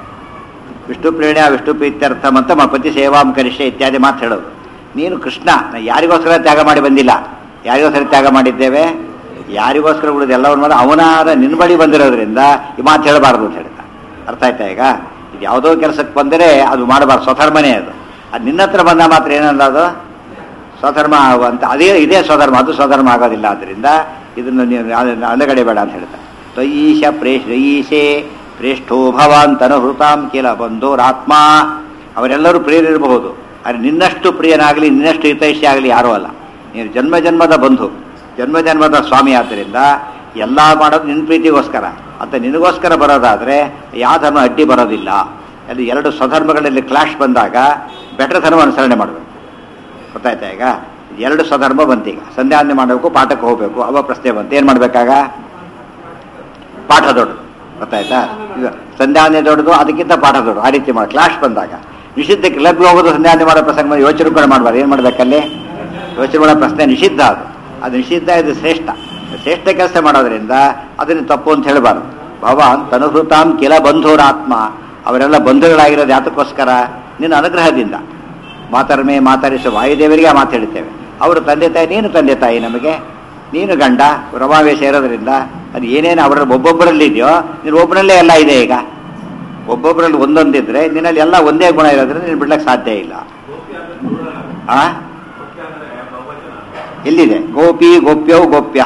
Speaker 1: ವಿಷ್ಣು ಪ್ರೇರಣೆ ವಿಷ್ಣು ಪ್ರೀತ್ಯರ್ಥ ಅಂತ ಮ ಪತಿ ಸೇವಾಂ ಕರಿಷ್ಠೆ ಇತ್ಯಾದಿ ಮಾತು ಹೇಳೋದು ನೀನು ಕೃಷ್ಣ ನಾ ಯಾರಿಗೋಸ್ಕರ ತ್ಯಾಗ ಮಾಡಿ ಬಂದಿಲ್ಲ ಯಾರಿಗೋಸ್ಕರ ತ್ಯಾಗ ಮಾಡಿದ್ದೇವೆ ಯಾರಿಗೋಸ್ಕರ ಉಳಿದ ಎಲ್ಲವನ್ನು ಮಾಡಿ ಅವನಾದ ನಿನ್ನ ಬಳಿ ಬಂದಿರೋದ್ರಿಂದ ಈ ಮಾತು ಹೇಳಬಾರ್ದು ಅಂತ ಹೇಳ್ತಾ ಅರ್ಥ ಆಯ್ತಾ ಈಗ ಇದು ಯಾವುದೋ ಕೆಲಸಕ್ಕೆ ಬಂದರೆ ಅದು ಮಾಡಬಾರ್ದು ಸ್ವಧರ್ಮನೇ ಅದು ಅದು ನಿನ್ನ ಹತ್ರ ಬಂದ ಮಾತ್ರ ಏನಲ್ಲ ಅದು ಸ್ವಧರ್ಮ ಅಂತ ಅದೇ ಇದೇ ಸ್ವಧರ್ಮ ಅದು ಸ್ವಧರ್ಮ ಆಗೋದಿಲ್ಲ ಆದ್ದರಿಂದ ಇದನ್ನು ನೀವು ಅಲಗಡೆ ಬೇಡ ಅಂತ ಹೇಳ್ತಾರೆ ತ್ವಯೀಶ ಪ್ರೇಷ್ ಈಶೆ ಪ್ರೇಷ್ಠೋ ಭವಾನ್ ತನುಹೃತಾಂ ಕಿಲ ಬಂಧೋರಾತ್ಮ ಅವರೆಲ್ಲರೂ ಪ್ರಿಯರಿರಬಹುದು ಆದರೆ ನಿನ್ನಷ್ಟು ಪ್ರಿಯನಾಗಲಿ ನಿನ್ನಷ್ಟು ಹಿತೈಷಿ ಆಗಲಿ ಯಾರೂ ಅಲ್ಲ ನೀನು ಜನ್ಮ ಜನ್ಮದ ಬಂಧು ಜನ್ಮ ಜನ್ಮದ ಸ್ವಾಮಿ ಆದ್ದರಿಂದ ಎಲ್ಲ ಮಾಡೋದು ನಿನ್ನ ಪ್ರೀತಿಗೋಸ್ಕರ ಅಂತ ನಿನಗೋಸ್ಕರ ಬರೋದಾದರೆ ಯಾವ ಧರ್ಮ ಅಡ್ಡಿ ಬರೋದಿಲ್ಲ ಅಲ್ಲಿ ಎರಡು ಸ್ವಧರ್ಮಗಳಲ್ಲಿ ಕ್ಲಾಶ್ ಬಂದಾಗ ಬೆಟರ್ ಧರ್ಮ ಅನುಸರಣೆ ಮಾಡಬೇಕು ಗೊತ್ತಾಯ್ತಾ ಈಗ ಎರಡು ಸ್ವಧರ್ಮ ಬಂತೀಗ ಸಂಧ್ಯಾವಂದನೆ ಮಾಡಬೇಕು ಪಾಠಕ್ಕೆ ಹೋಗಬೇಕು ಅವ ಪ್ರಶ್ನೆ ಬಂತು ಏನು ಮಾಡಬೇಕಾಗ ಪಾಠ ದೊಡ್ಡದು ಗೊತ್ತಾಯ್ತಾ ಈಗ ಸಂಧ್ಯಾವಂದನೆ ದೊಡ್ಡದು ಅದಕ್ಕಿಂತ ಪಾಠ ದೊಡ್ಡದು ಆ ರೀತಿ ಮಾಡಿ ಕ್ಲಾಶ್ ಬಂದಾಗ ನಿಷಿದ್ಧಕ್ಕೆ ಲಭ್ಯ ಹೋಗೋದು ಸಂಧ್ಯಾವಂದನೆ ಮಾಡೋ ಪ್ರಸಂಗ ಬಂದು ಯೋಚನೆ ಕೂಡ ಮಾಡಬಾರ್ದು ಏನು ಮಾಡಬೇಕಲ್ಲಿ ಯೋಚನೆ ಮಾಡೋ ಪ್ರಶ್ನೆ ನಿಷಿದ್ಧ ಅದು ಅದು ನಿಷಿದ್ಧ ಇದು ಶ್ರೇಷ್ಠ ಶ್ರೇಷ್ಠ ಕೆಲಸ ಮಾಡೋದ್ರಿಂದ ಅದನ್ನು ತಪ್ಪು ಅಂತ ಹೇಳಬಾರ್ದು ಭವಾನ್ ತನುಹೃತಾಂ ಕಿಲ ಬಂಧುರಾತ್ಮ ಅವರೆಲ್ಲ ಬಂಧುಗಳಾಗಿರೋದು ಯಾತಕ್ಕೋಸ್ಕರ ನಿನ್ನ ಅನುಗ್ರಹದಿಂದ ಮಾತರ್ಮೆ ಮಾತಾಡಿಸೋ ವಾಯುದೇವರಿಗೆ ಆ ಮಾತು ಹೇಳ್ತೇವೆ ಅವರು ತಂದೆ ತಾಯಿ ನೀನು ತಂದೆ ತಾಯಿ ನಮಗೆ ನೀನು ಗಂಡ ರಮಾವೇಶ ಇರೋದ್ರಿಂದ ಅದು ಏನೇನು ಅವರಲ್ಲಿ ಒಬ್ಬೊಬ್ಬರಲ್ಲಿ ಇದೆಯೋ ನೀನು ಒಬ್ಬನಲ್ಲೇ ಎಲ್ಲ ಇದೆ ಈಗ ಒಬ್ಬೊಬ್ಬರಲ್ಲಿ ಒಂದೊಂದಿದ್ರೆ ನಿನ್ನಲ್ಲಿ ಎಲ್ಲ ಒಂದೇ ಗುಣ ಇರೋದ್ರಿಂದ ನೀನು ಬಿಡ್ಲಕ್ಕೆ ಸಾಧ್ಯ ಇಲ್ಲ ಆ ಎಲ್ಲಿದೆ ಗೋಪಿ ಗೋಪ್ಯೌ ಗೋಪ್ಯ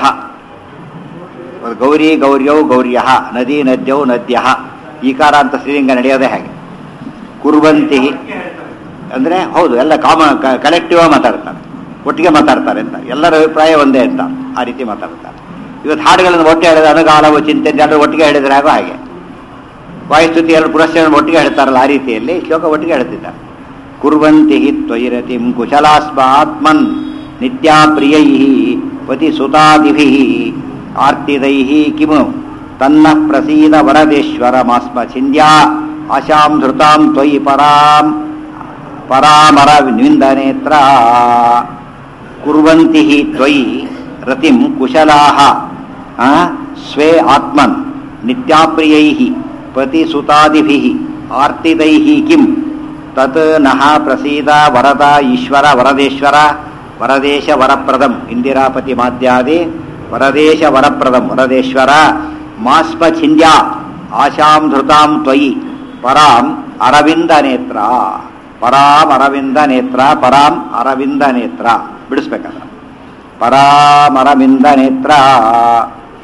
Speaker 1: ಗೌರಿ ಗೌರ್ಯೌ ಗೌರ್ಯ ನದಿ ನದ್ಯೌ ನದ್ಯ ಈಕಾರ ಅಂತ ಶ್ರೀಲಿಂಗ ನಡೆಯೋದೇ ಹಾಗೆ ಕುರ್ವಂತಿ ಅಂದ್ರೆ ಹೌದು ಎಲ್ಲ ಕಾಮ ಕಲೆಕ್ಟಿವ್ ಮಾತಾಡ್ತಾರೆ ಒಟ್ಟಿಗೆ ಮಾತಾಡ್ತಾರೆ ಅಂತ ಎಲ್ಲರ ಅಭಿಪ್ರಾಯ ಒಂದೇ ಅಂತ ಆ ರೀತಿ ಮಾತಾಡ್ತಾರೆ ಇವತ್ತು ಹಾಡುಗಳನ್ನು ಒಟ್ಟಿಗೆ ಹೇಳಿದ್ರೆ ಅನುಗಾಲವು ಚಿಂತೆ ಜನರು ಒಟ್ಟಿಗೆ ಹೇಳಿದ್ರೆ ಆಗೋ ಹಾಗೆ ವಾಯುಸ್ತುತಿ ಎರಡು ಪುರಸ್ಕಾರ ಒಟ್ಟಿಗೆ ಹೇಳ್ತಾರಲ್ಲ ಆ ರೀತಿಯಲ್ಲಿ ಶ್ಲೋಕ ಒಟ್ಟಿಗೆ ಹೇಳ್ತಿದ್ದಾರೆ ಕುರ್ವಂತಿ ತ್ವಯಿರತಿಂ ಕುಶಲಾಸ್ಮ ಆತ್ಮನ್ ನಿತ್ಯಾ ಪ್ರಿಯೈ ಪತಿ ಸುತಾದಿಭಿ ಆರ್ತಿದೈ ಕಿಮು ತನ್ನ ಪ್ರಸೀದ ವರದೇಶ್ವರ ಮಾಸ್ಮ ಛಿಂದ್ಯಾ ಆಶಾಂ ಧೃತಾಂ ತ್ವಯಿ ಪರಾಂ ಪರಾಮರ ನಿಂದನೇತ್ರ ಕುರ್ವಂತಿ ತ್ವಯಿ ರತಿಂ ಕುಶಲಾಹ ಆ, ಸ್ವೇ ಆತ್ಮನ್ ನಿತ್ಯಾಪ್ರಿಯೈ ಪತಿಸುತಾದಿಭಿ ಆರ್ತಿದೈ ಕಿಂ ತತ್ ನಃ ಪ್ರಸೀದ ವರದ ಈಶ್ವರ ವರದೇಶ್ವರ ವರದೇಶ ವರಪ್ರದಂ ಇಂದಿರಾಪತಿ ಮಾಧ್ಯಾದಿ ವರದೇಶ ವರಪ್ರದಂ ವರದೇಶ್ವರ ಮಾಸ್ಮ ಛಿಂದ್ಯಾ ಆಶಾಂ ಧೃತಾಂ ತ್ವಯಿ ಪರಾಂ ಅರವಿಂದ ನೇತ್ರ ಪರಾಂ ಅರವಿಂದ ನೇತ್ರ ಪರಾಂ ಅರವಿಂದ ನೇತ್ರ ಬಿಡಿಸ್ಬೇಕಾದ್ರೆ ಪರಾಮರವಿಂದ ನೇತ್ರ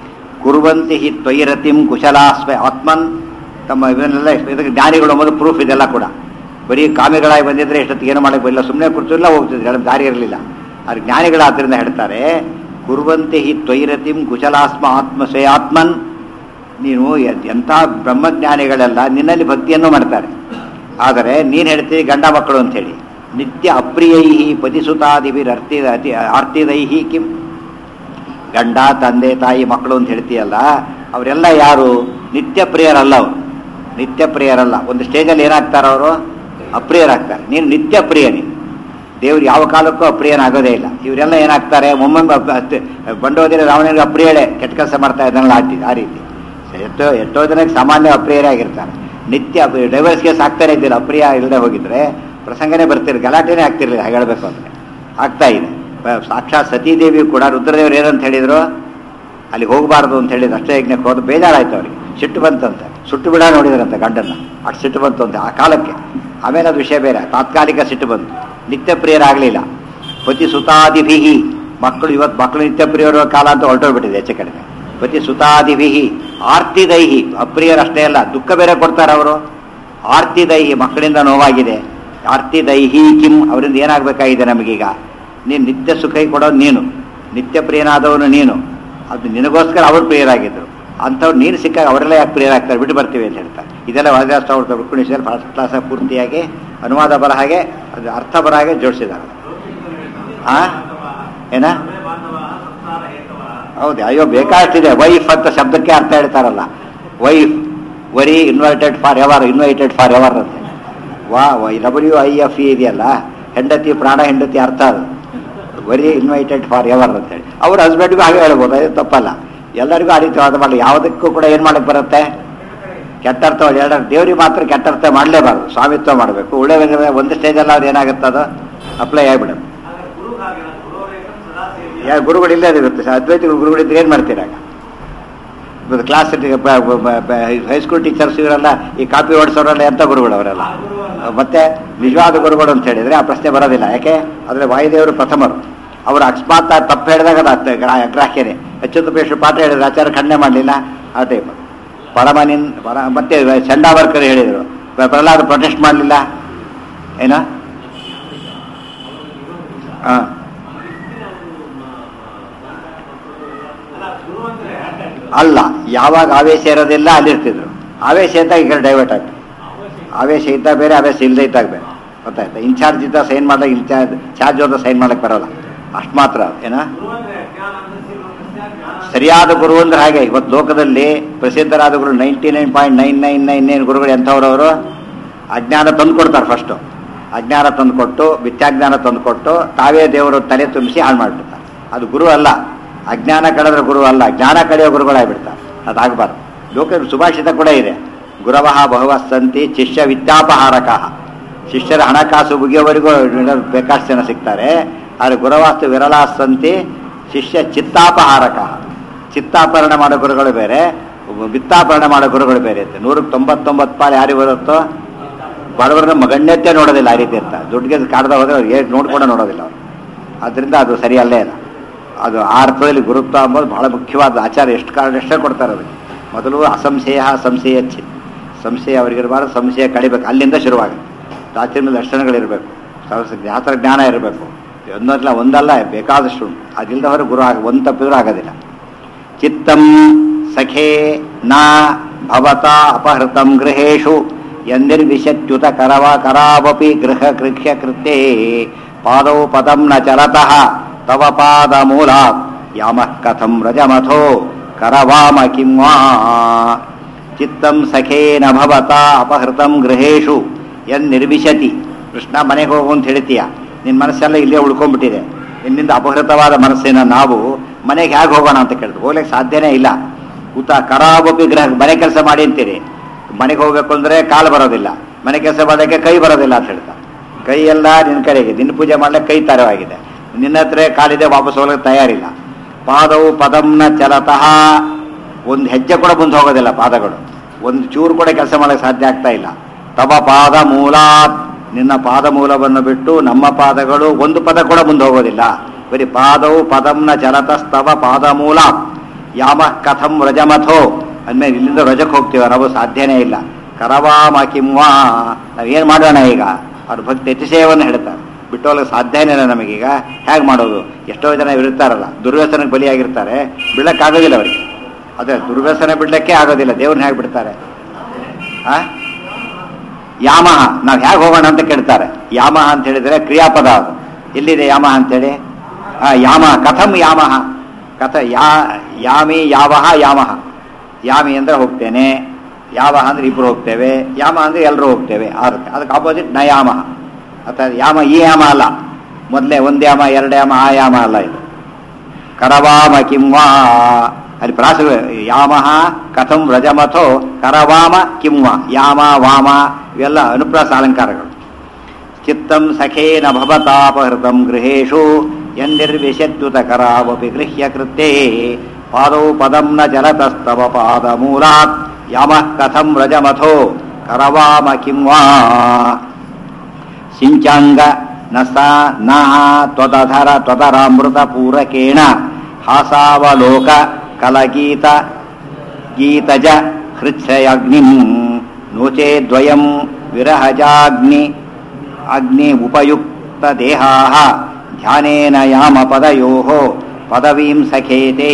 Speaker 1: ಕುರುವಂತಿ ಹಿ ತ್ವಯಿರತಿಂ ಕುಶಲಾಸ್ವ ಆತ್ಮನ್ ತಮ್ಮ ಇವನ್ನೆಲ್ಲ ಇದಕ್ಕೆ ಜ್ಞಾನಿಗಳು ಮೊದಲು ಪ್ರೂಫ್ ಇದೆಲ್ಲ ಕೂಡ ಬರೀ ಕಾಮಿಗಳಾಗಿ ಬಂದಿದ್ರೆ ಎಷ್ಟೊತ್ತಿಗೆ ಏನು ಮಾಡಕ್ಕೆ ಬರಲಿಲ್ಲ ಸುಮ್ಮನೆ ಕೂರ್ತಿಲ್ಲ ಹೋಗ್ತಿದ್ರು ದಾರಿ ಇರಲಿಲ್ಲ ಆದ್ರೆ ಜ್ಞಾನಿಗಳಾದ್ರಿಂದ ಹೇಳ್ತಾರೆ ಕುರುವಂತೆ ಹಿ ತ್ವಯಿರತಿಂ ಕುಶಲಾಸ್ಮ ಆತ್ಮ ಸ್ವೇ ಆತ್ಮನ್ ನೀನು ಎ- ಎಂಥ ಬ್ರಹ್ಮಜ್ಞಾನಿಗಳೆಲ್ಲ ನಿನ್ನಲ್ಲಿ ಭಕ್ತಿಯನ್ನು ಮಾಡ್ತಾರೆ ಆದರೆ ನೀನು ಹೇಳ್ತೀವಿ ಗಂಡ ಮಕ್ಕಳು ಅಂತೇಳಿ ನಿತ್ಯ ಅಪ್ರಿಯೈಹಿ ಪತಿಸುತಾದಿವಿರ್ ಅರ್ತಿ ಅತಿ ಆರ್ತಿದೈಹಿ ಕಿಂ ಗಂಡ ತಂದೆ ತಾಯಿ ಮಕ್ಕಳು ಅಂತ ಹೇಳ್ತೀಯಲ್ಲ ಅವರೆಲ್ಲ ಯಾರು ನಿತ್ಯ ಪ್ರಿಯರಲ್ಲ ಅವರು ನಿತ್ಯ ಪ್ರಿಯರಲ್ಲ ಒಂದು ಸ್ಟೇಜಲ್ಲಿ ಏನಾಗ್ತಾರೆ ಅವರು ಅಪ್ರಿಯರಾಗ್ತಾರೆ ನೀನು ನಿತ್ಯ ಪ್ರಿಯ ನೀನು ದೇವ್ರು ಯಾವ ಕಾಲಕ್ಕೂ ಅಪ್ರಿಯನಾಗೋದೇ ಇಲ್ಲ ಇವರೆಲ್ಲ ಏನಾಗ್ತಾರೆ ಒಮ್ಮೊಮ್ಮೆ ಅಪ್- ಅಷ್ಟೇ ಬಂಡೋದಿರ ರಾವಣನಿಗೆ ಅಪ್ರಿಯಳೆ ಕೆಟ್ಟ ಕೆಲಸ ಮಾಡ್ತಾ ಇದ್ದಾನಲ್ಲ ಆ ರೀತಿ- ಆ ರೀತಿ ಎಷ್ಟೋ ಎಷ್ಟೋ ಜನಕ್ಕೆ ಸಾಮಾನ್ಯ ಅಪ್ರಿಯರೇ ಆಗಿರ್ತಾರೆ ನಿತ್ಯ ಡೈವರ್ಸ್ ಕೇಸ್ ಆಗ್ತಾನೆ ಇದ್ದಿಲ್ಲ ಅಪ್ರಿಯ ಇಲ್ಲದೆ ಹೋಗಿದ್ರೆ ಪ್ರಸಂಗನೇ ಬರ್ತಿರ್ ಗಲಾಟೆನೇ ಆಗ್ತಿರ್ಲಿಲ್ಲ ಹಾಗೆ ಹೇಳ್ಬೇಕು ಅಂದ್ರೆ ಆಗ್ತಾ ಇದೆ ಬ- ಸಾಕ್ಷಾತ್ ಸತೀದೇವಿ ಕೂಡ ರುದ್ರದೇವರು ಏನಂತ ಹೇಳಿದ್ರು ಅಲ್ಲಿ ಹೋಗಬಾರ್ದು ಅಂತ ಹೇಳಿದ್ರು ಅಷ್ಟೇ ಯಜ್ಞಕ್ಕೆ ಹೋದ ಬೇಜಾರಾಯ್ತು ಅವರಿಗೆ ಸಿಟ್ಟು ಬಂತಂತೆ ಸುಟ್ಟು ಬಿಡ ನೋಡಿದ್ರಂತೆ ಗಂಡನ್ನ ಅಷ್ಟು ಸಿಟ್ಟು ಬಂತು ಅಂತ ಆ ಕಾಲಕ್ಕೆ ಆಮೇಲೆ ಅದು ವಿಷಯ ಬೇರೆ ತಾತ್ಕಾಲಿಕ ಸಿಟ್ಟು ಬಂತು ನಿತ್ಯ ಪ್ರಿಯರಾಗಲಿಲ್ಲ ಪತಿ ಸುತಾದಿಭಿಹಿ ಮಕ್ಕಳು ಇವತ್ತು ಮಕ್ಕಳು ನಿತ್ಯ ಪ್ರಿಯರ ಕಾಲ ಅಂತ ಹೊರಟೋಗ್ಬಿಟ್ಟಿದೆ ಹೆಚ್ಚು ಕಡಿಮೆ ಪತಿ ಸುತಾದಿಭಿಹಿ ಆರ್ತಿದೈಹಿ ಅಪ್ರಿಯರಷ್ಟೇ ಅಲ್ಲ ದುಃಖ ಬೇರೆ ಕೊಡ್ತಾರೆ ಅವರು ಆರ್ತಿದೈಹಿ ಮಕ್ಕಳಿಂದ ನೋವಾಗಿದೆ ಆರ್ತಿದೈಹಿ ಕಿಂ ಅವರಿಂದ ಏನಾಗಬೇಕಾಗಿದೆ ನಮಗೀಗ ನೀನು ನಿತ್ಯ ಸುಖ ಕೊಡೋದು ನೀನು ನಿತ್ಯ ಪ್ರಿಯನಾದವನು ನೀನು ಅದು ನಿನಗೋಸ್ಕರ ಅವರು ಪ್ರಿಯರಾಗಿದ್ದರು ಅಂಥವ್ರು ನೀನು ಸಿಕ್ಕಾಗ ಅವರೆಲ್ಲ ಯಾಕೆ ಪ್ರಿಯರಾಗ್ತಾರೆ ಬಿಟ್ಟು ಬರ್ತೀವಿ ಅಂತ ಹೇಳ್ತಾರೆ ಇದೆಲ್ಲ ವಾದಿರಾಜ ಅವ್ರ ರುಕ್ಮಿಣೇಶ್ವರ ಫಸ್ಟ್ ಕ್ಲಾಸ ಪೂರ್ತಿಯಾಗಿ ಅನುವಾದ ಬರ ಹಾಗೆ ಅದು ಅರ್ಥ ಬರ ಹಾಗೆ ಜೋಡಿಸಿದ್ದಾರೆ ಆ ಏನ ಹೌದು ಅಯ್ಯೋ ಬೇಕಾಷ್ಟಿದೆ ವೈಫ್ ಅಂತ ಶಬ್ದಕ್ಕೆ ಅರ್ಥ ಹೇಳ್ತಾರಲ್ಲ wife worry invited for ever invited for ever ಅಂತ ವಾ ಡಬ್ಲ್ಯೂ ಐ ಎಫ್ ಇ ಇದೆಯಲ್ಲ ಹೆಂಡತಿ ಪ್ರಾಣ ಹೆಂಡತಿ ಅರ್ಥ ಅದು ವರಿ ಇನ್ವೈಟೆಡ್ ಫಾರ್ ಎವರ್ ಅಂತೇಳಿ ಅವ್ರ ಹಸ್ಬೆಂಡ್ಗೂ ಹಾಗೆ ಹೇಳ್ಬೋದು ಅದು ತಪ್ಪಲ್ಲ ಎಲ್ಲರಿಗೂ ಆ ರೀತಿ ವಾದ ಮಾಡಲಿ ಯಾವುದಕ್ಕೂ ಕೂಡ ಏನು ಮಾಡಕ್ಕೆ ಬರುತ್ತೆ ಕೆಟ್ಟ ಅರ್ಥ ಎರಡು ದೇವ್ರಿಗೆ ಮಾತ್ರ ಕೆಟ್ಟ ಅರ್ಥ ಮಾಡಲೇಬಾರ್ದು ಸ್ವಾಮಿತ್ವ ಮಾಡಬೇಕು ಒಳ್ಳೆ ಒಂದು ಸ್ಟೇಜಲ್ಲಿ ಅವ್ರು ಏನಾಗುತ್ತೆ ಅದು ಅಪ್ಲೈ ಆಗಿಬಿಡುತ್ತೆ ಯಾ ಗುರುಗಳು ಇಲ್ಲೇ ಇರುತ್ತೆ ಅದ್ವೈತಿಗಳು ಗುರುಗಳಿದ್ರೆ ಏನು ಮಾಡ್ತೀರಾಗ ಇವತ್ತು ಕ್ಲಾಸ್ ಹೈಸ್ಕೂಲ್ ಟೀಚರ್ಸ್ ಇವರೆಲ್ಲ ಈ ಕಾಪಿ ಓಡಿಸೋರೆಲ್ಲ ಎಂಥ ಗುರುಗಳು ಅವರೆಲ್ಲ ಮತ್ತೆ ನಿಜವಾದ ಗುರುಗಳು ಅಂತ ಹೇಳಿದ್ರೆ ಆ ಪ್ರಶ್ನೆ ಬರೋದಿಲ್ಲ ಯಾಕೆ ಆದರೆ ವಾಯುದೇವರು ಪ್ರಥಮರು ಅವರು ಅಕಸ್ಮಾತ್ ತಪ್ಪು ಹೇಳಿದಾಗ ಅದು ಅರ್ಥ ಗ್ರಾ- ಗ್ರಾಹ್ಯನೇ ಅಚ್ಯುತಪೇಶ್ವರ ಪಾಠ ಹೇಳಿದ್ರು ಆಚಾರ ಖಂಡನೆ ಮಾಡಲಿಲ್ಲ ಆ ಟೈಪ್ ಪರಮನಿನ್ ಪರ ಮತ್ತೆ ಚಂಡಾವರ್ಕರ್ ಹೇಳಿದರು ಪ್ರಹ್ಲಾದ ಪ್ರೊಟೆಸ್ಟ್ ಮಾಡಲಿಲ್ಲ ಏನ ಹಾಂ ಅಲ್ಲ ಯಾವಾಗ ಆವೇಶ ಇರೋದಿಲ್ಲ ಅಲ್ಲಿರ್ತಿದ್ರು ಆವೇಶ ಇದ್ದಾಗ ಈ ಕಡೆ ಡೈವರ್ಟ್ ಆಗ್ತದೆ ಆವೇಶ ಇದ್ದಾಗ ಬೇರೆ ಆವೇಶ ಇಲ್ಲದೆ ಇದ್ದಾಗ ಬೇರೆ ಗೊತ್ತಾಯ್ತಾ ಇನ್ಚಾರ್ಜ್ ಇದ್ದ ಸೈನ್ ಮಾಡ್ದಾಗ ಇನ್ಚಾರ್ಜ್ ಚಾರ್ಜ್ ಹೋದ ಸೈನ್ ಮಾಡಕ್ ಬರೋಲ್ಲ ಅಷ್ಟು ಮಾತ್ರ ಏನ ಸರಿಯಾದ ಗುರು ಅಂದ್ರೆ ಹಾಗೆ ಇವತ್ತು ಲೋಕದಲ್ಲಿ ಪ್ರಸಿದ್ಧರಾದ ಗುರು ninety nine point nine nine nine nine ಗುರುಗಳು ಎಂಥವ್ರವರು ಅಜ್ಞಾನ ತಂದು ಕೊಡ್ತಾರೆ ಫಸ್ಟು ಅಜ್ಞಾನ ತಂದು ಕೊಟ್ಟು ಮಿಥ್ಯಾಜ್ಞಾನ ತಂದು ಕೊಟ್ಟು ತಾವೇ ದೇವರು ತಲೆ ತುಂಬಿಸಿ ಹಾಳು ಮಾಡಿಬಿಡ್ತಾರೆ ಅದು ಗುರು ಅಲ್ಲ ಅಜ್ಞಾನ ಕಳೆದ್ರೆ ಗುರು ಅಲ್ಲ ಜ್ಞಾನ ಕಳೆಯೋ ಗುರುಗಳಾಗ್ಬಿಡ್ತಾರೆ ಅದಾಗಬಾರ್ದು ಲೋಕ ಸುಭಾಷಿತ ಕೂಡ ಇದೆ ಗುರವಃ ಬಹವ ಸಂತಿ ಶಿಷ್ಯ ವಿದ್ಯಾಪಹಾರಕ ಶಿಷ್ಯರ ಹಣಕಾಸು ಮುಗಿಯೋವರೆಗೂ ಬೇಕಾಷ್ಟು ಜನ ಸಿಗ್ತಾರೆ ಆದರೆ ಗುರವಾಸ್ತು ವಿರಳ ಸಂತಿ ಶಿಷ್ಯ ಚಿತ್ತಾಪಹಾರಕ ಚಿತ್ತಾಪಹರಣ ಮಾಡೋ ಗುರುಗಳು ಬೇರೆ ವಿತ್ತಾಪಹರಣ ಮಾಡೋ ಗುರುಗಳು ಬೇರೆ ಇರುತ್ತೆ ನೂರಕ್ಕೆ ತೊಂಬತ್ತೊಂಬತ್ತು ಪಾಲು ಯಾರಿಗೆ ಬರುತ್ತೋ ಬಡವರನ್ನ ಮಗಣ್ಯತೆ ನೋಡೋದಿಲ್ಲ ಆ ರೀತಿ ಇರ್ತಾರೆ ದುಡ್ಡಿಗೆ ಕಾಡ್ದ ಹೋದ್ರೆ ಅವ್ರು ಏನು ನೋಡ್ಕೊಂಡು ನೋಡೋದಿಲ್ಲ ಅವರು ಆದ್ದರಿಂದ ಅದು ಸರಿಯಲ್ಲೇ ಇಲ್ಲ ಅದು ಆ ಅರ್ಥದಲ್ಲಿ ಗುರುತ್ವ ಅಂಬೋದು ಬಹಳ ಮುಖ್ಯವಾದ ಆಚಾರ ಎಷ್ಟು ಕಾರಣ ಎಷ್ಟೇ ಕೊಡ್ತಾರೆ ಅದಕ್ಕೆ ಮೊದಲು ಅಸಂಶಯ ಸಂಶಯ ಚಿ ಸಂಶಯ ಅವರಿಗಿರಬಾರ್ದು ಸಂಶಯ ಕಳಿಬೇಕು ಅಲ್ಲಿಂದ ಶುರುವಾಗುತ್ತೆ ರಾತ್ರಿ ಮೇಲೆ ದರ್ಶನಗಳಿರಬೇಕು ಯಾತ್ರ ಜ್ಞಾನ ಇರಬೇಕು ಒಂದಲ್ಲ ಒಂದಲ್ಲ ಬೇಕಾದಷ್ಟು ಉಂಟು ಅದಿಲ್ಲದವರು ಗುರು ಆಗ ಒಂದು ತಪ್ಪಿದ್ರೂ ಆಗೋದಿಲ್ಲ ಚಿತ್ತಂ ಸಖೇ ನ ಭವತ ಅಪಹೃತಂ ಗೃಹೇಶು ಎಂದಿರ್ವಿಶತ್ಯುತ ಕರವ ಕರಾವಪಿ ಗೃಹ ಕೃಹ್ಯ ಕೃತ್ಯೇ ಪಾದೌ ಪದಂ ನ ಚಲತಃ ತವ ಪಾದ ಮೂಲ ಯಾಮಃ ಕಥಂ ರಜಮಥೋ ಕರವಾಮ ಕಿಂ ವಾ ಚಿತ್ತಂ ಸಖೇನ ಭವತ ಅಪಹೃತಂ ಗೃಹೇಶು ಎನ್ ನಿರ್ವಿಶತಿ ಕೃಷ್ಣ ಮನೆಗೆ ಹೋಗು ಅಂತ ಹೇಳ್ತೀಯ ನಿನ್ನ ಮನಸ್ಸೆಲ್ಲ ಇಲ್ಲೇ ಉಳ್ಕೊಂಡ್ಬಿಟ್ಟಿದೆ ನಿನ್ನಿಂದ ಅಪಹೃತವಾದ ಮನಸ್ಸಿನ ನಾವು ಮನೆಗೆ ಹೇಗೆ ಹೋಗೋಣ ಅಂತ ಕೇಳಿದ್ರು ಹೋಗ್ಲಿಕ್ಕೆ ಸಾಧ್ಯನೇ ಇಲ್ಲ ಊತ ಕರಾಬಪಿ ಗ್ರಹ ಮನೆ ಕೆಲಸ ಮಾಡಿ ಅಂತೀರಿ ಮನೆಗೆ ಹೋಗ್ಬೇಕು ಅಂದ್ರೆ ಕಾಲು ಬರೋದಿಲ್ಲ ಮನೆ ಕೆಲಸ ಮಾಡೋಕ್ಕೆ ಕೈ ಬರೋದಿಲ್ಲ ಅಂತ ಹೇಳ್ತಾ ಕೈ ಎಲ್ಲ ನಿನ್ನ ಕಡೆಗೆ ನಿನ್ನ ಪೂಜೆ ಮಾಡ್ಲಿಕ್ಕೆ ಕೈ ತರವಾಗಿದೆ ನಿನ್ನ ಹತ್ರ ಕಾಲಿದೆ ವಾಪಸ್ ಹೋಗ್ಲಿಕ್ಕೆ ತಯಾರಿಲ್ಲ ಪಾದವು ಪದಂನ ಚಲತಃ ಒಂದು ಹೆಜ್ಜೆ ಕೂಡ ಮುಂದೆ ಹೋಗೋದಿಲ್ಲ ಪಾದಗಳು ಒಂದು ಚೂರು ಕೂಡ ಕೆಲಸ ಮಾಡಕ್ಕೆ ಸಾಧ್ಯ ಆಗ್ತಾ ಇಲ್ಲ ತವ ಪಾದ ಮೂಲಾತ್ ನಿನ್ನ ಪಾದ ಮೂಲವನ್ನು ಬಿಟ್ಟು ನಮ್ಮ ಪಾದಗಳು ಒಂದು ಪದ ಕೂಡ ಮುಂದೆ ಹೋಗೋದಿಲ್ಲ ಬರೀ ಪಾದವು ಪದಂನ ಚಲತಸ್ತವ ಪಾದ ಮೂಲ ಯಾಮ ಕಥಂ ವ್ರಜಮಥೋ ಅಂದ್ಮೇಲೆ ಇಲ್ಲಿಂದ ರಜಕ್ಕೆ ಹೋಗ್ತೀವ ನಾವು ಸಾಧ್ಯನೇ ಇಲ್ಲ ಕರವಾಮ ಕಿಂವಾ ನಾವೇನು ಮಾಡೋಣ ಈಗ ಅವ್ರ ಭಕ್ತಿ ಅತಿಶಯವನ್ನು ಹೇಳ್ತಾರೆ ಬಿಟ್ಟೋಗ್ಲಿಕ್ಕೆ ಸಾಧ್ಯನೇ ಇಲ್ಲ ನಮಗೀಗ ಹೇಗೆ ಮಾಡೋದು ಎಷ್ಟೋ ಜನ ಇರ್ತಾರಲ್ಲ ದುರ್ವ್ಯಸನಕ್ಕೆ ಬಲಿಯಾಗಿರ್ತಾರೆ ಬಿಡಕ್ಕಾಗೋದಿಲ್ಲ ಅವರಿಗೆ ಅದೇ ದುರ್ವ್ಯಸನ ಬಿಡ್ಲಿಕ್ಕೆ ಆಗೋದಿಲ್ಲ ದೇವ್ರನ್ನ ಹೇಗೆ ಬಿಡ್ತಾರೆ ಆ ಯಾಮಹ ನಾವು ಹೇಗೆ ಹೋಗೋಣ ಅಂತ ಕೇಳ್ತಾರೆ ಯಾಮಹ ಅಂತ ಹೇಳಿದ್ರೆ ಕ್ರಿಯಾಪದ ಅದು ಎಲ್ಲಿದೆ ಯಾಮಹ ಅಂತೇಳಿ ಆ ಯಾಮ ಕಥಂ ಯಾಮಹ ಕಥ ಯಾ ಯಾಮಿ ಯಾವಹ ಯಾಮಹ ಯಾಮಿ ಅಂದ್ರೆ ಹೋಗ್ತೇನೆ ಯಾವಹ ಅಂದ್ರೆ ಇಬ್ರು ಹೋಗ್ತೇವೆ ಯಾಮ ಅಂದ್ರೆ ಎಲ್ಲರೂ ಹೋಗ್ತೇವೆ ಅದಕ್ಕೆ ಅದಕ್ಕೆ ಆಪೋಸಿಟ್ ನ ಯಾಮಹ ಅಥವಾ ಯಾಮ ಈ ಯಾಮ ಅಲ್ಲ ಮೊದಲೇ ಒಂದು ಯಾಮ ಎರಡು ಯಾಮ ಆ ಯಾಮ ಅಲ್ಲ ಇದು ಕರವಾಮ ಕಿಂವಾ ಅಲ್ಲಿ ಪ್ರಾಸ ಯಾಮಹ ಕಥಂ ವ್ರಜಮಥೋ ಕರವಾಮ ಕಿಂವ ಯಾಮ ವಾಮ ಇವೆಲ್ಲ ಅನುಪ್ರಾಸ ಅಲಂಕಾರಗಳು ಚಿತ್ತಂ ಸಖೇನ ಭವತಾಪಹೃತಂ ಗೃಹೇಶು ಎಂದಿರ್ವಿಶದ್ಯುತ ಕರಾವಪಿ ಗೃಹ್ಯ ಕೃತ್ಯೇ ಪಾದೌ ಪದಂ ನ ಚಲತಸ್ತವ ಪಾದ ಮೂಲಾತ್ ಯಾಮಃ ಕಥಂ ವ್ರಜಮಥೋ ಕರವಾಮ ಕಿಂವಾ ಸಿಂಚಾಂಗ ನಸ ನಹ ತ್ವದಧರ ತ್ವದರಾಮೃತ ಪೂರಕೇಣ ಹಾಸಾವಲೋಕ ಕಲಗೀತ ಗೀತಜ ಹೃಚ್ಛಯಾಗ್ನಿಂ ನೋಚೇದ್ವಯಂ ವಿರಹಜಾಗ್ನಿ ಅಗ್ನಿ ಉಪಯುಕ್ತ ದೇಹಾಃ ಧ್ಯಾನೇನ ಯಾಮ ಪದಯೋಃ ಪದವೀಂ ಸಖೇತೆ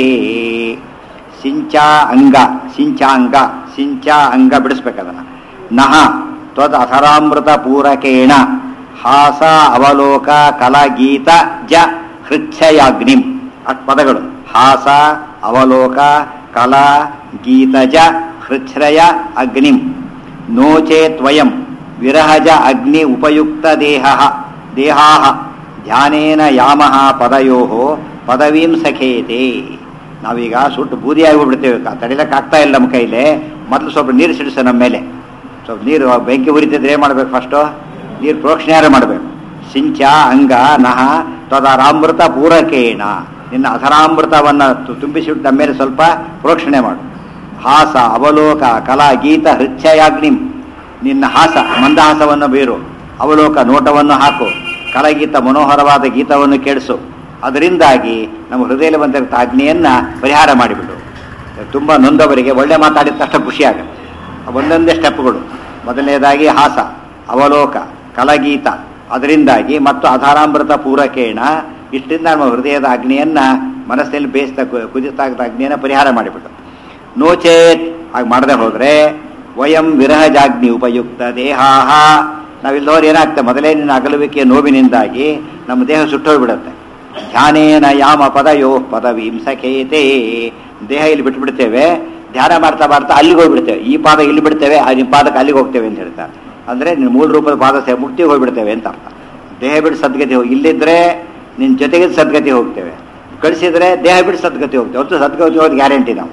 Speaker 1: ಸಿಂಚಾ ಅಂಗ ಸಿಂಚಾಂಗ ಸಿಂಚಾ ಅಂಗ ಬಿಡಿಸ್ಬೇಕದನ್ನ ನಹ ತ್ವದ್ ಅಧರಾಮೃತ ಪೂರಕೇಣ ಹಾಸ ಅವಲೋಕ ಕಲಗೀತ ಜ ಹೃಚ್ಛಯಾಗ್ನಿಂ ಅಟ್ ಪದಗಳು ಹಾಸ ಅವಲೋಕ ಕಲ ಗೀತಜ ಹೃಚ್ಛ್ರಯ ಅಗ್ನಿಂ ನೋಚೇತ್ವಯಂ ವಿರಹಜ ಅಗ್ನಿ ಉಪಯುಕ್ತ ದೇಹ ದೇಹಾ ಧ್ಯಾನೇನ ಯಾಮಃ ಪದಯೋ ಪದವೀಂ ಸಖೇತೆ ನಾವೀಗ ಸುಟ್ಟು ಬೂದಿ ಆಗಿಬಿಡ್ತೇವೆ ತಡಿಲಕ್ಕೆ ಆಗ್ತಾ ಇಲ್ಲ ನಮ್ಮ ಕೈಲೇ ಮೊದಲು ಸ್ವಲ್ಪ ನೀರು ಸಿಡಿಸ ನಮ್ಮ ಮೇಲೆ ಸ್ವಲ್ಪ ನೀರು ಬೆಂಕಿ ಉರಿತಿದ್ರೆ ಏನು ಮಾಡ್ಬೇಕು ಫಸ್ಟು ನೀರು ಪ್ರೋಕ್ಷಣೆಯಾರ ಮಾಡಬೇಕು ಸಿಂಚ ಅಂಗ ನಹ ತದರಾಮೃತ ಪೂರಕೇಣ ನಿನ್ನ ಅಧರಾಮೃತವನ್ನು ತುಂಬಿಸಿಬಿಟ್ಟು ನಮ್ಮ ಮೇಲೆ ಸ್ವಲ್ಪ ಪ್ರೋಕ್ಷಣೆ ಮಾಡು ಹಾಸ ಅವಲೋಕ ಕಲಾ ಗೀತ ಹೃಚ್ಛಯಾಗ್ನಿಂ ನಿನ್ನ ಹಾಸ ಮಂದಹಾಸವನ್ನು ಬೀರು ಅವಲೋಕ ನೋಟವನ್ನು ಹಾಕು ಕಲಗೀತ ಮನೋಹರವಾದ ಗೀತವನ್ನು ಕೇಳಿಸು ಅದರಿಂದಾಗಿ ನಮ್ಮ ಹೃದಯದಲ್ಲಿ ಬಂದಿರತ ಅಗ್ನಿಯನ್ನ ಪರಿಹಾರ ಮಾಡಿಬಿಡು ತುಂಬ ನೊಂದವರಿಗೆ ಒಳ್ಳೆ ಮಾತಾಡಿದ ತಕ್ಷಣ ಖುಷಿಯಾಗುತ್ತೆ ಒಂದೊಂದೇ ಸ್ಟೆಪ್ಗಳು ಮೊದಲನೇದಾಗಿ ಹಾಸ ಅವಲೋಕ ಕಲಗೀತ ಅದರಿಂದಾಗಿ ಮತ್ತು ಅಧಾರಾಮೃತ ಪೂರಕೇಣ ಇಷ್ಟರಿಂದ ನಮ್ಮ ಹೃದಯದ ಅಗ್ನಿಯನ್ನ ಮನಸ್ಸಿನಲ್ಲಿ ಬೇಯಿಸ್ತಾ ಕುದಿತಾಗದ ಅಗ್ನಿಯನ್ನು ಪರಿಹಾರ ಮಾಡಿಬಿಟ್ಟು ನೋಚೇತ್ ಹಾಗೆ ಮಾಡದೆ ಹೋದ್ರೆ ವಯಂ ವಿರಹಜಾಗ್ನಿ ಉಪಯುಕ್ತ ದೇಹಾಹ ನಾವಿಲ್ಲದವ್ರು ಏನಾಗ್ತದೆ ಮೊದಲೇ ನಿನ್ನ ಅಗಲುವಿಕೆಯ ನೋವಿನಿಂದಾಗಿ ನಮ್ಮ ದೇಹ ಸುಟ್ಟೋಗ್ಬಿಡುತ್ತೆ ಧ್ಯಾನೇನ ಯಾಮ ಪದಯೋ ಪದವೀಂ ಸಖೇತೆ ದೇಹ ಇಲ್ಲಿ ಬಿಟ್ಬಿಡ್ತೇವೆ ಧ್ಯಾನ ಮಾಡ್ತಾ ಮಾಡ್ತಾ ಅಲ್ಲಿಗೆ ಹೋಗ್ಬಿಡ್ತೇವೆ ಈ ಪಾದ ಇಲ್ಲಿ ಬಿಡ್ತೇವೆ ಆ ನಿಮ್ಮ ಪಾದಕ್ಕೆ ಅಲ್ಲಿಗೆ ಹೋಗ್ತೇವೆ ಅಂತ ಹೇಳ್ತಾರೆ ಅಂದರೆ ನಿನ್ನ ಮೂಲ ರೂಪದ ಪಾದ ಸೇ ಮುಕ್ತಿಗೆ ಹೋಗ್ಬಿಡ್ತೇವೆ ಅಂತ ಅರ್ಥ ದೇಹ ಬಿಟ್ಟು ಸದ್ಗತಿ ಹೋಗಿ ಇಲ್ಲಿದ್ರೆ ನಿನ್ನ ಜೊತೆಗೆ ಸದ್ಗತಿ ಹೋಗ್ತೇವೆ ಕಳಿಸಿದ್ರೆ ದೇಹ ಬಿಟ್ಟು ಸದ್ಗತಿ ಹೋಗ್ತೇವೆ ಹೊತ್ತು ಸದ್ಗತಿ ಹೋದ್ ಗ್ಯಾರಂಟಿ ನಾವು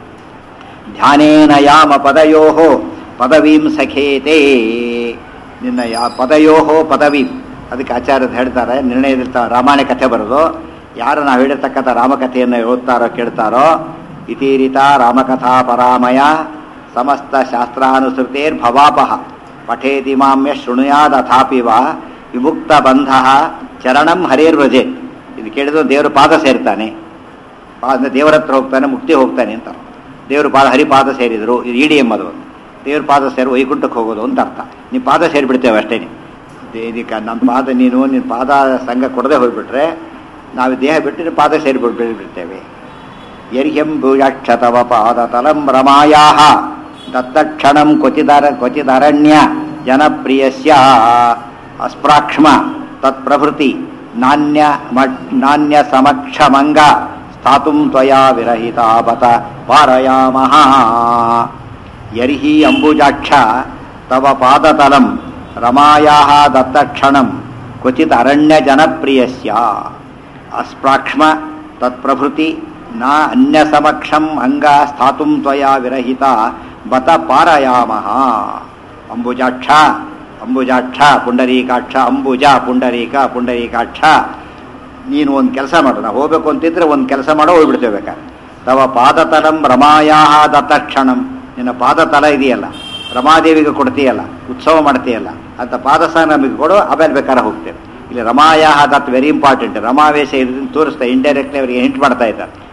Speaker 1: ಧ್ಯಾನೇನ ಯಾಮ ಪದಯೋ ಪದವೀಂ ಸಖೇತೆ ನಿನ್ನ ಯಾ ಪದಯೋ ಪದವೀಂ ಅದಕ್ಕೆ ಆಚಾರ್ಯರು ಹೇಳ್ತಾರೆ ನಿರ್ಣಯದ ರಾಮಾಯಣ ಕಥೆ ಬರೋದು ಯಾರು ನಾವು ಹೇಳಿರ್ತಕ್ಕಂಥ ರಾಮಕಥೆಯನ್ನು ಓದ್ತಾರೋ ಕೇಳ್ತಾರೋ ಇತೀರಿತ ರಾಮಕಥಾ ಪರಾಮಯ ಸಮಸ್ತ ಶಾಸ್ತ್ರಾನುಸೃತೇರ್ ಭವಾಪಹ ಪಠೇತಿ ಮಾಮ್ಯ ಶೃಣುಯಾದ ಅಥಾಪಿ ವಾ ವಿಮುಕ್ತ ಬಂಧ ಚರಣಂ ಹರೇರ್ವ್ರಜೆ ಇದು ಕೇಳಿದ್ರು ದೇವರು ಪಾದ ಸೇರ್ತಾನೆ ಪಾದ ದೇವರ ಹತ್ರ ಹೋಗ್ತಾನೆ ಮುಕ್ತಿ ಹೋಗ್ತಾನೆ ಅಂತ ದೇವರು ಪಾದ ಹರಿಪಾದ ಸೇರಿದ್ರು ಇದು ಇಡಿ ಎಂಬುದು ಒಂದು ದೇವ್ರ ಪಾದ ಸೇರಿ ವೈಕುಂಠಕ್ಕೆ ಹೋಗೋದು ಅಂತ ಅರ್ಥ ನೀವು ಪಾದ ಸೇರಿಬಿಡ್ತೇವೆ ಅಷ್ಟೇ ಇದಕ್ಕೆ ನಮ್ಮ ಪಾದ ನೀನು ನಿನ್ನ ಪಾದ ಸಂಘ ಕೊಡದೆ ಹೋಗ್ಬಿಟ್ರೆ ನಾವು ದೇಹ ಬಿಟ್ಟು ನಿನ್ನ ಪಾದ ಸೇರಿ ಬಿಡ್ತೇವೆ ಯರ್ಹ್ಯಂ ಭೂಯಾಕ್ಷತವ ಪಾದ ತಲಂ ರಮಾಯಾ ದತ್ತಕ್ಷಣಂ ಕ್ವಚಿದರ ಕ್ವಚಿದರಣ್ಯ ಜನಪ್ರಿಯಸ್ಯ ಅಸ್ಪ್ರಾಕ್ಷ್ಮ ತತ್ಪ್ರಭೃತಿ ನಾಣ್ಯ ನಾಣ್ಯ ಸಮಕ್ಷಮಂಗ ಸ್ಥಾತುಂ ತ್ವಯಾ ವಿರಹಿತ ಬತ ಪಾರಯಾಮಃ ಯರ್ಹಿ ಅಂಬುಜಾಕ್ಷ ತವ ಪಾದತಲಂ ರಮಾಯಾಹ ದತ್ತಕ್ಷಣಂ ಕ್ವಚಿತ್ ಅರಣ್ಯ ಜನಪ್ರಿಯಸ್ಯ ಅಸ್ಪ್ರಾಕ್ಷ್ಮ ತತ್ಪ್ರಭೃತಿ ನ ಅನ್ಯ ಸಮಕ್ಷಂ ಅಂಗ ಸ್ಥಾತುಂ ತ್ವಯಾ ವಿರಹಿತ ಬತ ಪಾರಯಾಮಃ ಅಂಬುಜಾಕ್ಷ ಅಂಬುಜಾಕ್ಷ ಪುಂಡರೀಕಾಕ್ಷ ಅಂಬುಜ ಪುಂಡರೀಕ ಪುಂಡರೀಕಾಕ್ಷ ನೀನು ಒಂದು ಕೆಲಸ ಮಾಡು ನಾವು ಹೋಗ್ಬೇಕು ಅಂತಿದ್ರೆ ಒಂದು ಕೆಲಸ ಮಾಡೋ ಹೋಗ್ಬಿಡ್ತೇವೆ ಬೇಕಾದ್ರೆ ತವ ಪಾದತಲಂ ರಮಾಯಾಹ ದತ್ತಕ್ಷಣಂ ನಿನ್ನ ಪಾದತಲ ಇದೆಯಲ್ಲ ರಮಾದೇವಿಗೆ ಕೊಡ್ತೀಯಲ್ಲ ಉತ್ಸವ ಮಾಡ್ತೀಯಲ್ಲ ಅಂತ ಪಾದಸ ನಮಗೆ ಕೊಡು ಆಮೇಲೆ ಬೇಕಾದ್ರೆ ಹೋಗ್ತೇವೆ ಇಲ್ಲಿ ರಮಾಯಾಹ ದತ್ ವೆರಿ ಇಂಪಾರ್ಟೆಂಟ್ ರಮಾವೇಶ ಇದನ್ನು ತೋರಿಸ್ತಾ ಇಂಡೈರೆಕ್ಟ್ಲಿ ಅವರಿಗೆ ಹಿಂಟ್ ಮಾಡ್ತಾ ಇದ್ದಾರೆ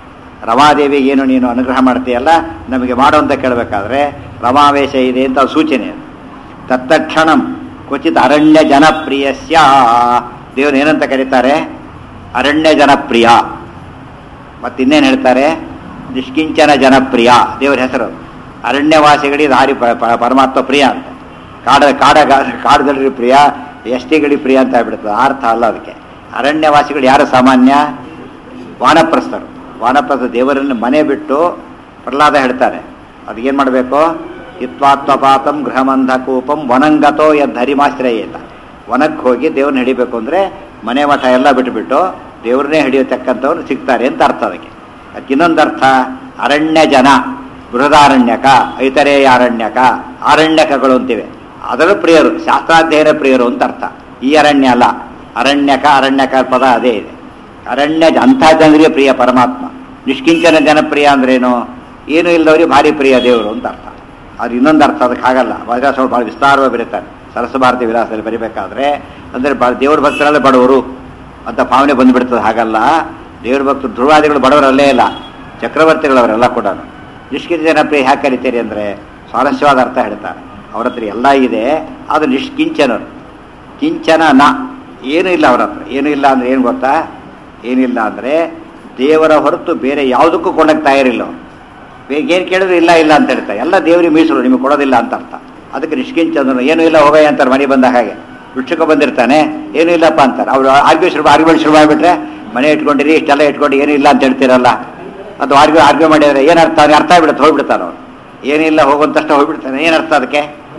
Speaker 1: ರಮಾದೇವಿ ಏನು ನೀನು ಅನುಗ್ರಹ ಮಾಡ್ತೀಯಲ್ಲ ನಮಗೆ ಮಾಡು ಅಂತ ಕೇಳಬೇಕಾದ್ರೆ ರಮಾವೇಶ ಇದೆ ಅಂತ ಅದು ಸೂಚನೆ ಅದು. ತತ್ತಕ್ಷಣಂ ಕ್ವಚಿತ್ ಅರಣ್ಯ ಜನಪ್ರಿಯಸ್ಯ ದೇವರು ಏನಂತ ಕರೀತಾರೆ ಅರಣ್ಯ ಜನಪ್ರಿಯ ಮತ್ತಿನ್ನೇನು ಹೇಳ್ತಾರೆ ನಿಷ್ಕಿಂಚನ ಜನಪ್ರಿಯ ದೇವರ ಹೆಸರು ಅರಣ್ಯವಾಸಿಗಳಿಗೆ ದಾರಿ ಪ- ಪ- ಪರಮಾತ್ಮ ಪ್ರಿಯ ಅಂತ ಕಾಡ ಕಾಡ ಕಾಡದಲ್ಲಿ ಪ್ರಿಯ ಎಷ್ಟಿಗಳಿ ಪ್ರಿಯ ಅಂತ ಹೇಳ್ಬಿಡ್ತದೆ ಆ ಅರ್ಥ ಅಲ್ಲ ಅದಕ್ಕೆ ಅರಣ್ಯವಾಸಿಗಳು ಯಾರು ಸಾಮಾನ್ಯ ವಾನಪ್ರಸ್ಥರು ವಾನಪ್ರಸ್ಥ ದೇವರನ್ನು ಮನೆ ಬಿಟ್ಟು ಪ್ರಹ್ಲಾದ ಹೇಳ್ತಾರೆ ಅದಕ್ಕೇನು ಮಾಡಬೇಕು ಹಿತ್ವಾತ್ಮಪಾತಂ ಗೃಹಮಂಧಕೂಪಂ ವನಂಗತೋ ಯದ್ಧರಿಮಾಶ್ರಯೇತ ವನಕ್ಕೆ ಹೋಗಿ ದೇವ್ರನ್ನ ಹಿಡಿಬೇಕು ಅಂದರೆ ಮನೆ ಮಠ ಎಲ್ಲ ಬಿಟ್ಟುಬಿಟ್ಟು ದೇವ್ರನ್ನೇ ಹಿಡಿಯತಕ್ಕಂಥವ್ರು ಸಿಗ್ತಾರೆ ಅಂತ ಅರ್ಥ ಅದಕ್ಕೆ ಅದಕ್ಕೆ ಇನ್ನೊಂದು ಅರ್ಥ ಅರಣ್ಯ ಜನ ಬೃಹದಾರಣ್ಯಕ ಐತರೇಯ ಅರಣ್ಯಕ ಆರಣ್ಯಕಗಳು ಅಂತಿವೆ ಅದರ ಪ್ರಿಯರು ಶಾಸ್ತ್ರಾಧ್ಯಯನ ಪ್ರಿಯರು ಅಂತ ಅರ್ಥ ಈ ಅರಣ್ಯ ಅಲ್ಲ ಅರಣ್ಯಕ ಅರಣ್ಯಕ ಪದ ಅದೇ ಇದೆ ಅರಣ್ಯ ಜ- ಅಂಥ ಜನರಿಗೆ ಪ್ರಿಯ ಪರಮಾತ್ಮ ನಿಷ್ಕಿಂಚನ ಜನಪ್ರಿಯ ಅಂದ್ರೇನು ಏನು ಇಲ್ಲದವ್ರಿಗೆ ಭಾರಿ ಪ್ರಿಯ ದೇವರು ಅಂತ ಅರ್ಥ ಅದು ಇನ್ನೊಂದು ಅರ್ಥ ಅದಕ್ಕೆ ಆಗಲ್ಲ ವಜ್ರಾಸವರು ಭಾಳ ವಿಸ್ತಾರವಾಗಿ ಬರೀತಾರೆ ಸರಸಭಾರತಿ ವಿಲಾಸದಲ್ಲಿ ಬರಿಬೇಕಾದ್ರೆ ಅಂದರೆ ಬ ದೇವ್ರ ಭಕ್ತರಲ್ಲೇ ಬಡವರು ಅಂತ ಭಾವನೆ ಬಂದುಬಿಡ್ತದೆ ಹಾಗಲ್ಲ ದೇವ್ರ ಭಕ್ತರು ಧ್ರುವಾದಿಗಳು ಬಡವರಲ್ಲೇ ಇಲ್ಲ ಚಕ್ರವರ್ತಿಗಳವರೆಲ್ಲ ಕೂಡ ನಿಷ್ಕಿಂಚನ ಜನಪ್ರಿಯ ಯಾಕೆ ಕರಿತೀರಿ ಅಂದರೆ ಸ್ವಾರಸ್ಯವಾದ ಅರ್ಥ ಹೇಳ್ತಾರೆ ಅವ್ರ ಹತ್ರ ಎಲ್ಲ ಇದೆ ಅದು ನಿಷ್ಕಿಂಚನರು ಕಿಂಚನ ನ ಏನೂ ಇಲ್ಲ ಅವ್ರ ಹತ್ರ ಏನೂ ಇಲ್ಲ ಅಂದ್ರೆ ಏನು ಗೊತ್ತಾ ಏನಿಲ್ಲ ಅಂದರೆ ದೇವರ ಹೊರತು ಬೇರೆ ಯಾವುದಕ್ಕೂ ಕೊಂಡಕ್ಕೆ ತಯಾರಿಲ್ಲ ಅವ್ರು ಬೇಗ ಏನು ಕೇಳಿದ್ರು ಇಲ್ಲ ಇಲ್ಲ ಅಂತ ಹೇಳ್ತಾರೆ ಎಲ್ಲ ದೇವರಿಗೆ ಮೀಸಲು ನಿಮಗೆ ಕೊಡೋದಿಲ್ಲ ಅಂತ ಅರ್ಥ ಅದಕ್ಕೆ ನಿಷ್ಕಿಂಚಂದ್ರು ಏನೂ ಇಲ್ಲ ಹೋಗಯ್ಯ ಅಂತಾರೆ ಮನೆ ಬಂದ ಹಾಗೆ ವೃಕ್ಷಕ್ಕೆ ಬಂದಿರ್ತಾನೆ ಏನೂ ಇಲ್ಲಪ್ಪ ಅಂತಾರೆ ಅವ್ರು ಆರ್ಗ್ಯೂ ಶುರು ಆರ್ಗ್ಯುಮೆಂಟ್ ಶುರು ಮಾಡಿಬಿಟ್ರೆ ಮನೆ ಇಟ್ಕೊಂಡಿರಿ ಇಷ್ಟೆಲ್ಲ ಇಟ್ಕೊಂಡು ಏನೂ ಇಲ್ಲ ಅಂತ ಹೇಳ್ತೀರಲ್ಲ ಅದು ಆರ್ಗ್ಯೂ ಆರ್ಗ್ಯೂ ಮಾಡಿದ್ರೆ ಏನು ಅರ್ಥ ಅವ್ನಿಗೆ ಅರ್ಥ ಆಗ್ಬಿಡುತ್ತೆ ಹೋಗ್ಬಿಡ್ತಾನೆ ಅವ್ರು ಏನಿಲ್ಲ ಹೋಗುವಂತಷ್ಟ ಹೋಗ್ಬಿಡ್ತಾನೆ ಏನು ಅರ್ಥ ಅದಕ್ಕೆ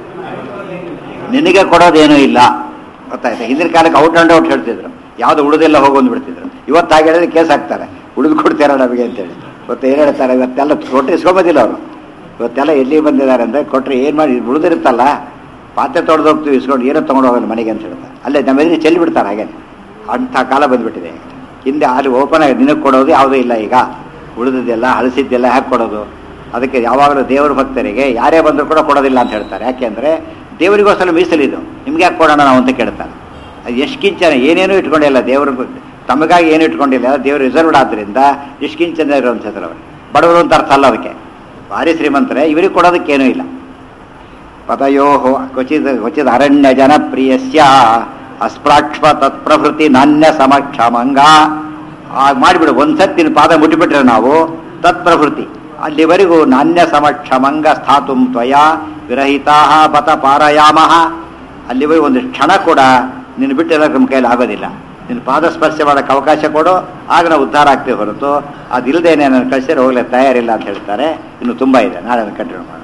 Speaker 1: ನಿನಗೆ ಕೊಡೋದೇನೂ ಇಲ್ಲ ಗೊತ್ತಾಯ್ತಾ ಹಿಂದಿನ ಕಾಲಕ್ಕೆ ಔಟ್ ಅಂಡ್ ಔಟ್ ಹೇಳ್ತಿದ್ರು ಯಾವ್ದು ಉಳಿದೆಲ್ಲ ಹೋಗೊಂದು ಬಿಡ್ತಿದ್ರು ಇವತ್ತು ಹಾಗೆ ಹೇಳಿದ್ರೆ ಕೇಸ್ ಹಾಕ್ತಾರೆ ಉಳಿದು ಕೊಡ್ತಾರ ನಮಗೆ ಅಂತೇಳಿ ಇವತ್ತು ಏನು ಹೇಳ್ತಾರೆ ಇವತ್ತೆಲ್ಲ ಕೊಟ್ಟರೆ ಇಸ್ಕೊಂಬೋದಿಲ್ಲ ಅವರು ಇವತ್ತೆಲ್ಲ ಎಲ್ಲಿ ಬಂದಿದ್ದಾರೆ ಅಂದರೆ ಕೊಟ್ಟರೆ ಏನು ಮಾಡಿ ಉಳಿದಿರುತ್ತಲ್ಲ ಪಾತ್ರೆ ತೊಳೆದು ಹೋಗ್ತೀವಿ ಇಸ್ಕೊಂಡು ಏನೋ ತೊಗೊಂಡು ಹೋಗಲ್ಲ ಮನೆಗೆ ಅಂತ ಹೇಳ್ತಾರೆ ಅಲ್ಲೇ ನಮ್ಮ ಎದುರು ಚೆಲ್ಲಿ ಬಿಡ್ತಾರೆ ಹಾಗೆ ಅಂಥ ಕಾಲ ಬಂದ್ಬಿಟ್ಟಿದೆ ಹಿಂದೆ ಅಲ್ಲಿ ಓಪನ್ ಆಗಿ ನಿನಗೆ ಕೊಡೋದು ಯಾವುದೂ ಇಲ್ಲ ಈಗ ಉಳಿದಿದ್ದೆಲ್ಲ ಹಳಸಿದ್ದೆಲ್ಲ ಹಾಕಿ ಕೊಡೋದು ಅದಕ್ಕೆ ಯಾವಾಗಲೂ ದೇವರ ಭಕ್ತರಿಗೆ ಯಾರೇ ಬಂದರೂ ಕೂಡ ಕೊಡೋದಿಲ್ಲ ಅಂತ ಹೇಳ್ತಾರೆ ಯಾಕೆಂದರೆ ದೇವರಿಗೋಸ್ಕರ ಮೀಸಲಿದು ನಿಮ್ಗೆ ಯಾಕೆ ಕೊಡೋಣ ನಾವು ಅಂತ ಕೇಳ್ತಾರೆ ಅದು ಎಷ್ಟು ಕಿಂಚನ ಏನೇನೂ ಇಟ್ಕೊಂಡಿಲ್ಲ ದೇವರು ತಮಗಾಗಿ ಏನು ಇಟ್ಕೊಂಡಿಲ್ಲ ದೇವರು ರಿಸರ್ವ್ಡ್ ಆದ್ದರಿಂದ ಎಷ್ಟು ಕಿಂಚನ ಇರುವಂಥ ಹೆಸರು ಅವರು ಬಡವರು ಅಂತ ಅರ್ಥ ಅಲ್ಲ ಅದಕ್ಕೆ ಭಾರಿ ಶ್ರೀಮಂತರೇ ಇವರಿಗೆ ಕೊಡೋದಕ್ಕೇನೂ ಇಲ್ಲ ಪದಯೋ ಕ್ವಚಿತ್ ಕ್ವಚಿತ್ ಅರಣ್ಯ ಜನಪ್ರಿಯಸ್ಯ ಅಸ್ಪ್ರಾಕ್ಷ್ಮ ತತ್ಪ್ರಭೃತಿ ನಾಣ್ಯ ಸಮಕ್ಷಮಂಗ ಆಗ ಮಾಡಿಬಿಡು ಒಂದ್ಸತಿ ನಿನ್ನ ಪಾದ ಮುಟ್ಟಿಬಿಟ್ರೆ ನಾವು ತತ್ಪ್ರಭೃತಿ ಅಲ್ಲಿವರೆಗೂ ನಾಣ್ಯ ಸಮಕ್ಷಮಂಗ ಸ್ಥಾತುಂ ತ್ವಯ ವಿರಹಿತಾ ಬತ ಪಾರಯಾಮಃ ಅಲ್ಲಿವರೆಗೂ ಒಂದು ಕ್ಷಣ ಕೂಡ ನಿನ್ನ ಬಿಟ್ಟೆಲ್ಲ ನಮ್ಮ ಕೈಯಲ್ಲಿ ಆಗೋದಿಲ್ಲ ನಿನ್ನ ಪಾದ ಸ್ಪರ್ಶ ಮಾಡೋಕ್ಕೆ ಅವಕಾಶ ಕೊಡು ಆಗ ನಾವು ಉದ್ಧಾರ ಆಗ್ತೀವಿ ಹೊರತು ಅದಿಲ್ಲದೇನೆ ನನ್ನ ಕಳಿಸಿದ್ರೆ ಹೋಗ್ಲಿಕ್ಕೆ ತಯಾರಿಲ್ಲ ಅಂತ ಹೇಳ್ತಾರೆ ಇನ್ನು ತುಂಬ ಇದೆ ನಾಳೆ ಕಂಟಿನ್ಯೂ ಮಾಡೋಣ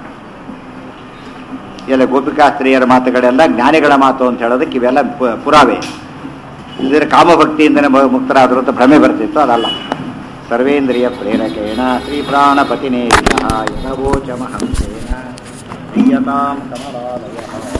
Speaker 1: ಎಲ್ಲ ಗೋಪಿಕಾ ಸ್ತ್ರೀಯರ ಮಾತುಗಳೆಲ್ಲ ಜ್ಞಾನಿಗಳ ಮಾತು ಅಂತ ಹೇಳೋದಕ್ಕೆ ಇವೆಲ್ಲ ಪು- ಪುರಾವೆ ಇಲ್ಲದ್ರೆ ಕಾಮಭಕ್ತಿಯಿಂದನೇ ಮ- ಮುಕ್ತರಾದರು ಅಂತ ಭ್ರಮೆ ಬರ್ತಿತ್ತು ಅದಲ್ಲ ಸರ್ವೇಂದ್ರಿಯ ಪ್ರೇರಕೇಣ ಶ್ರೀ ಪ್ರಾಣಪತಿನೇ ಯದವೋಚಮಹಂಸೇನ ಪ್ರಿಯತಾಂ ಕಮಲಾಲಯ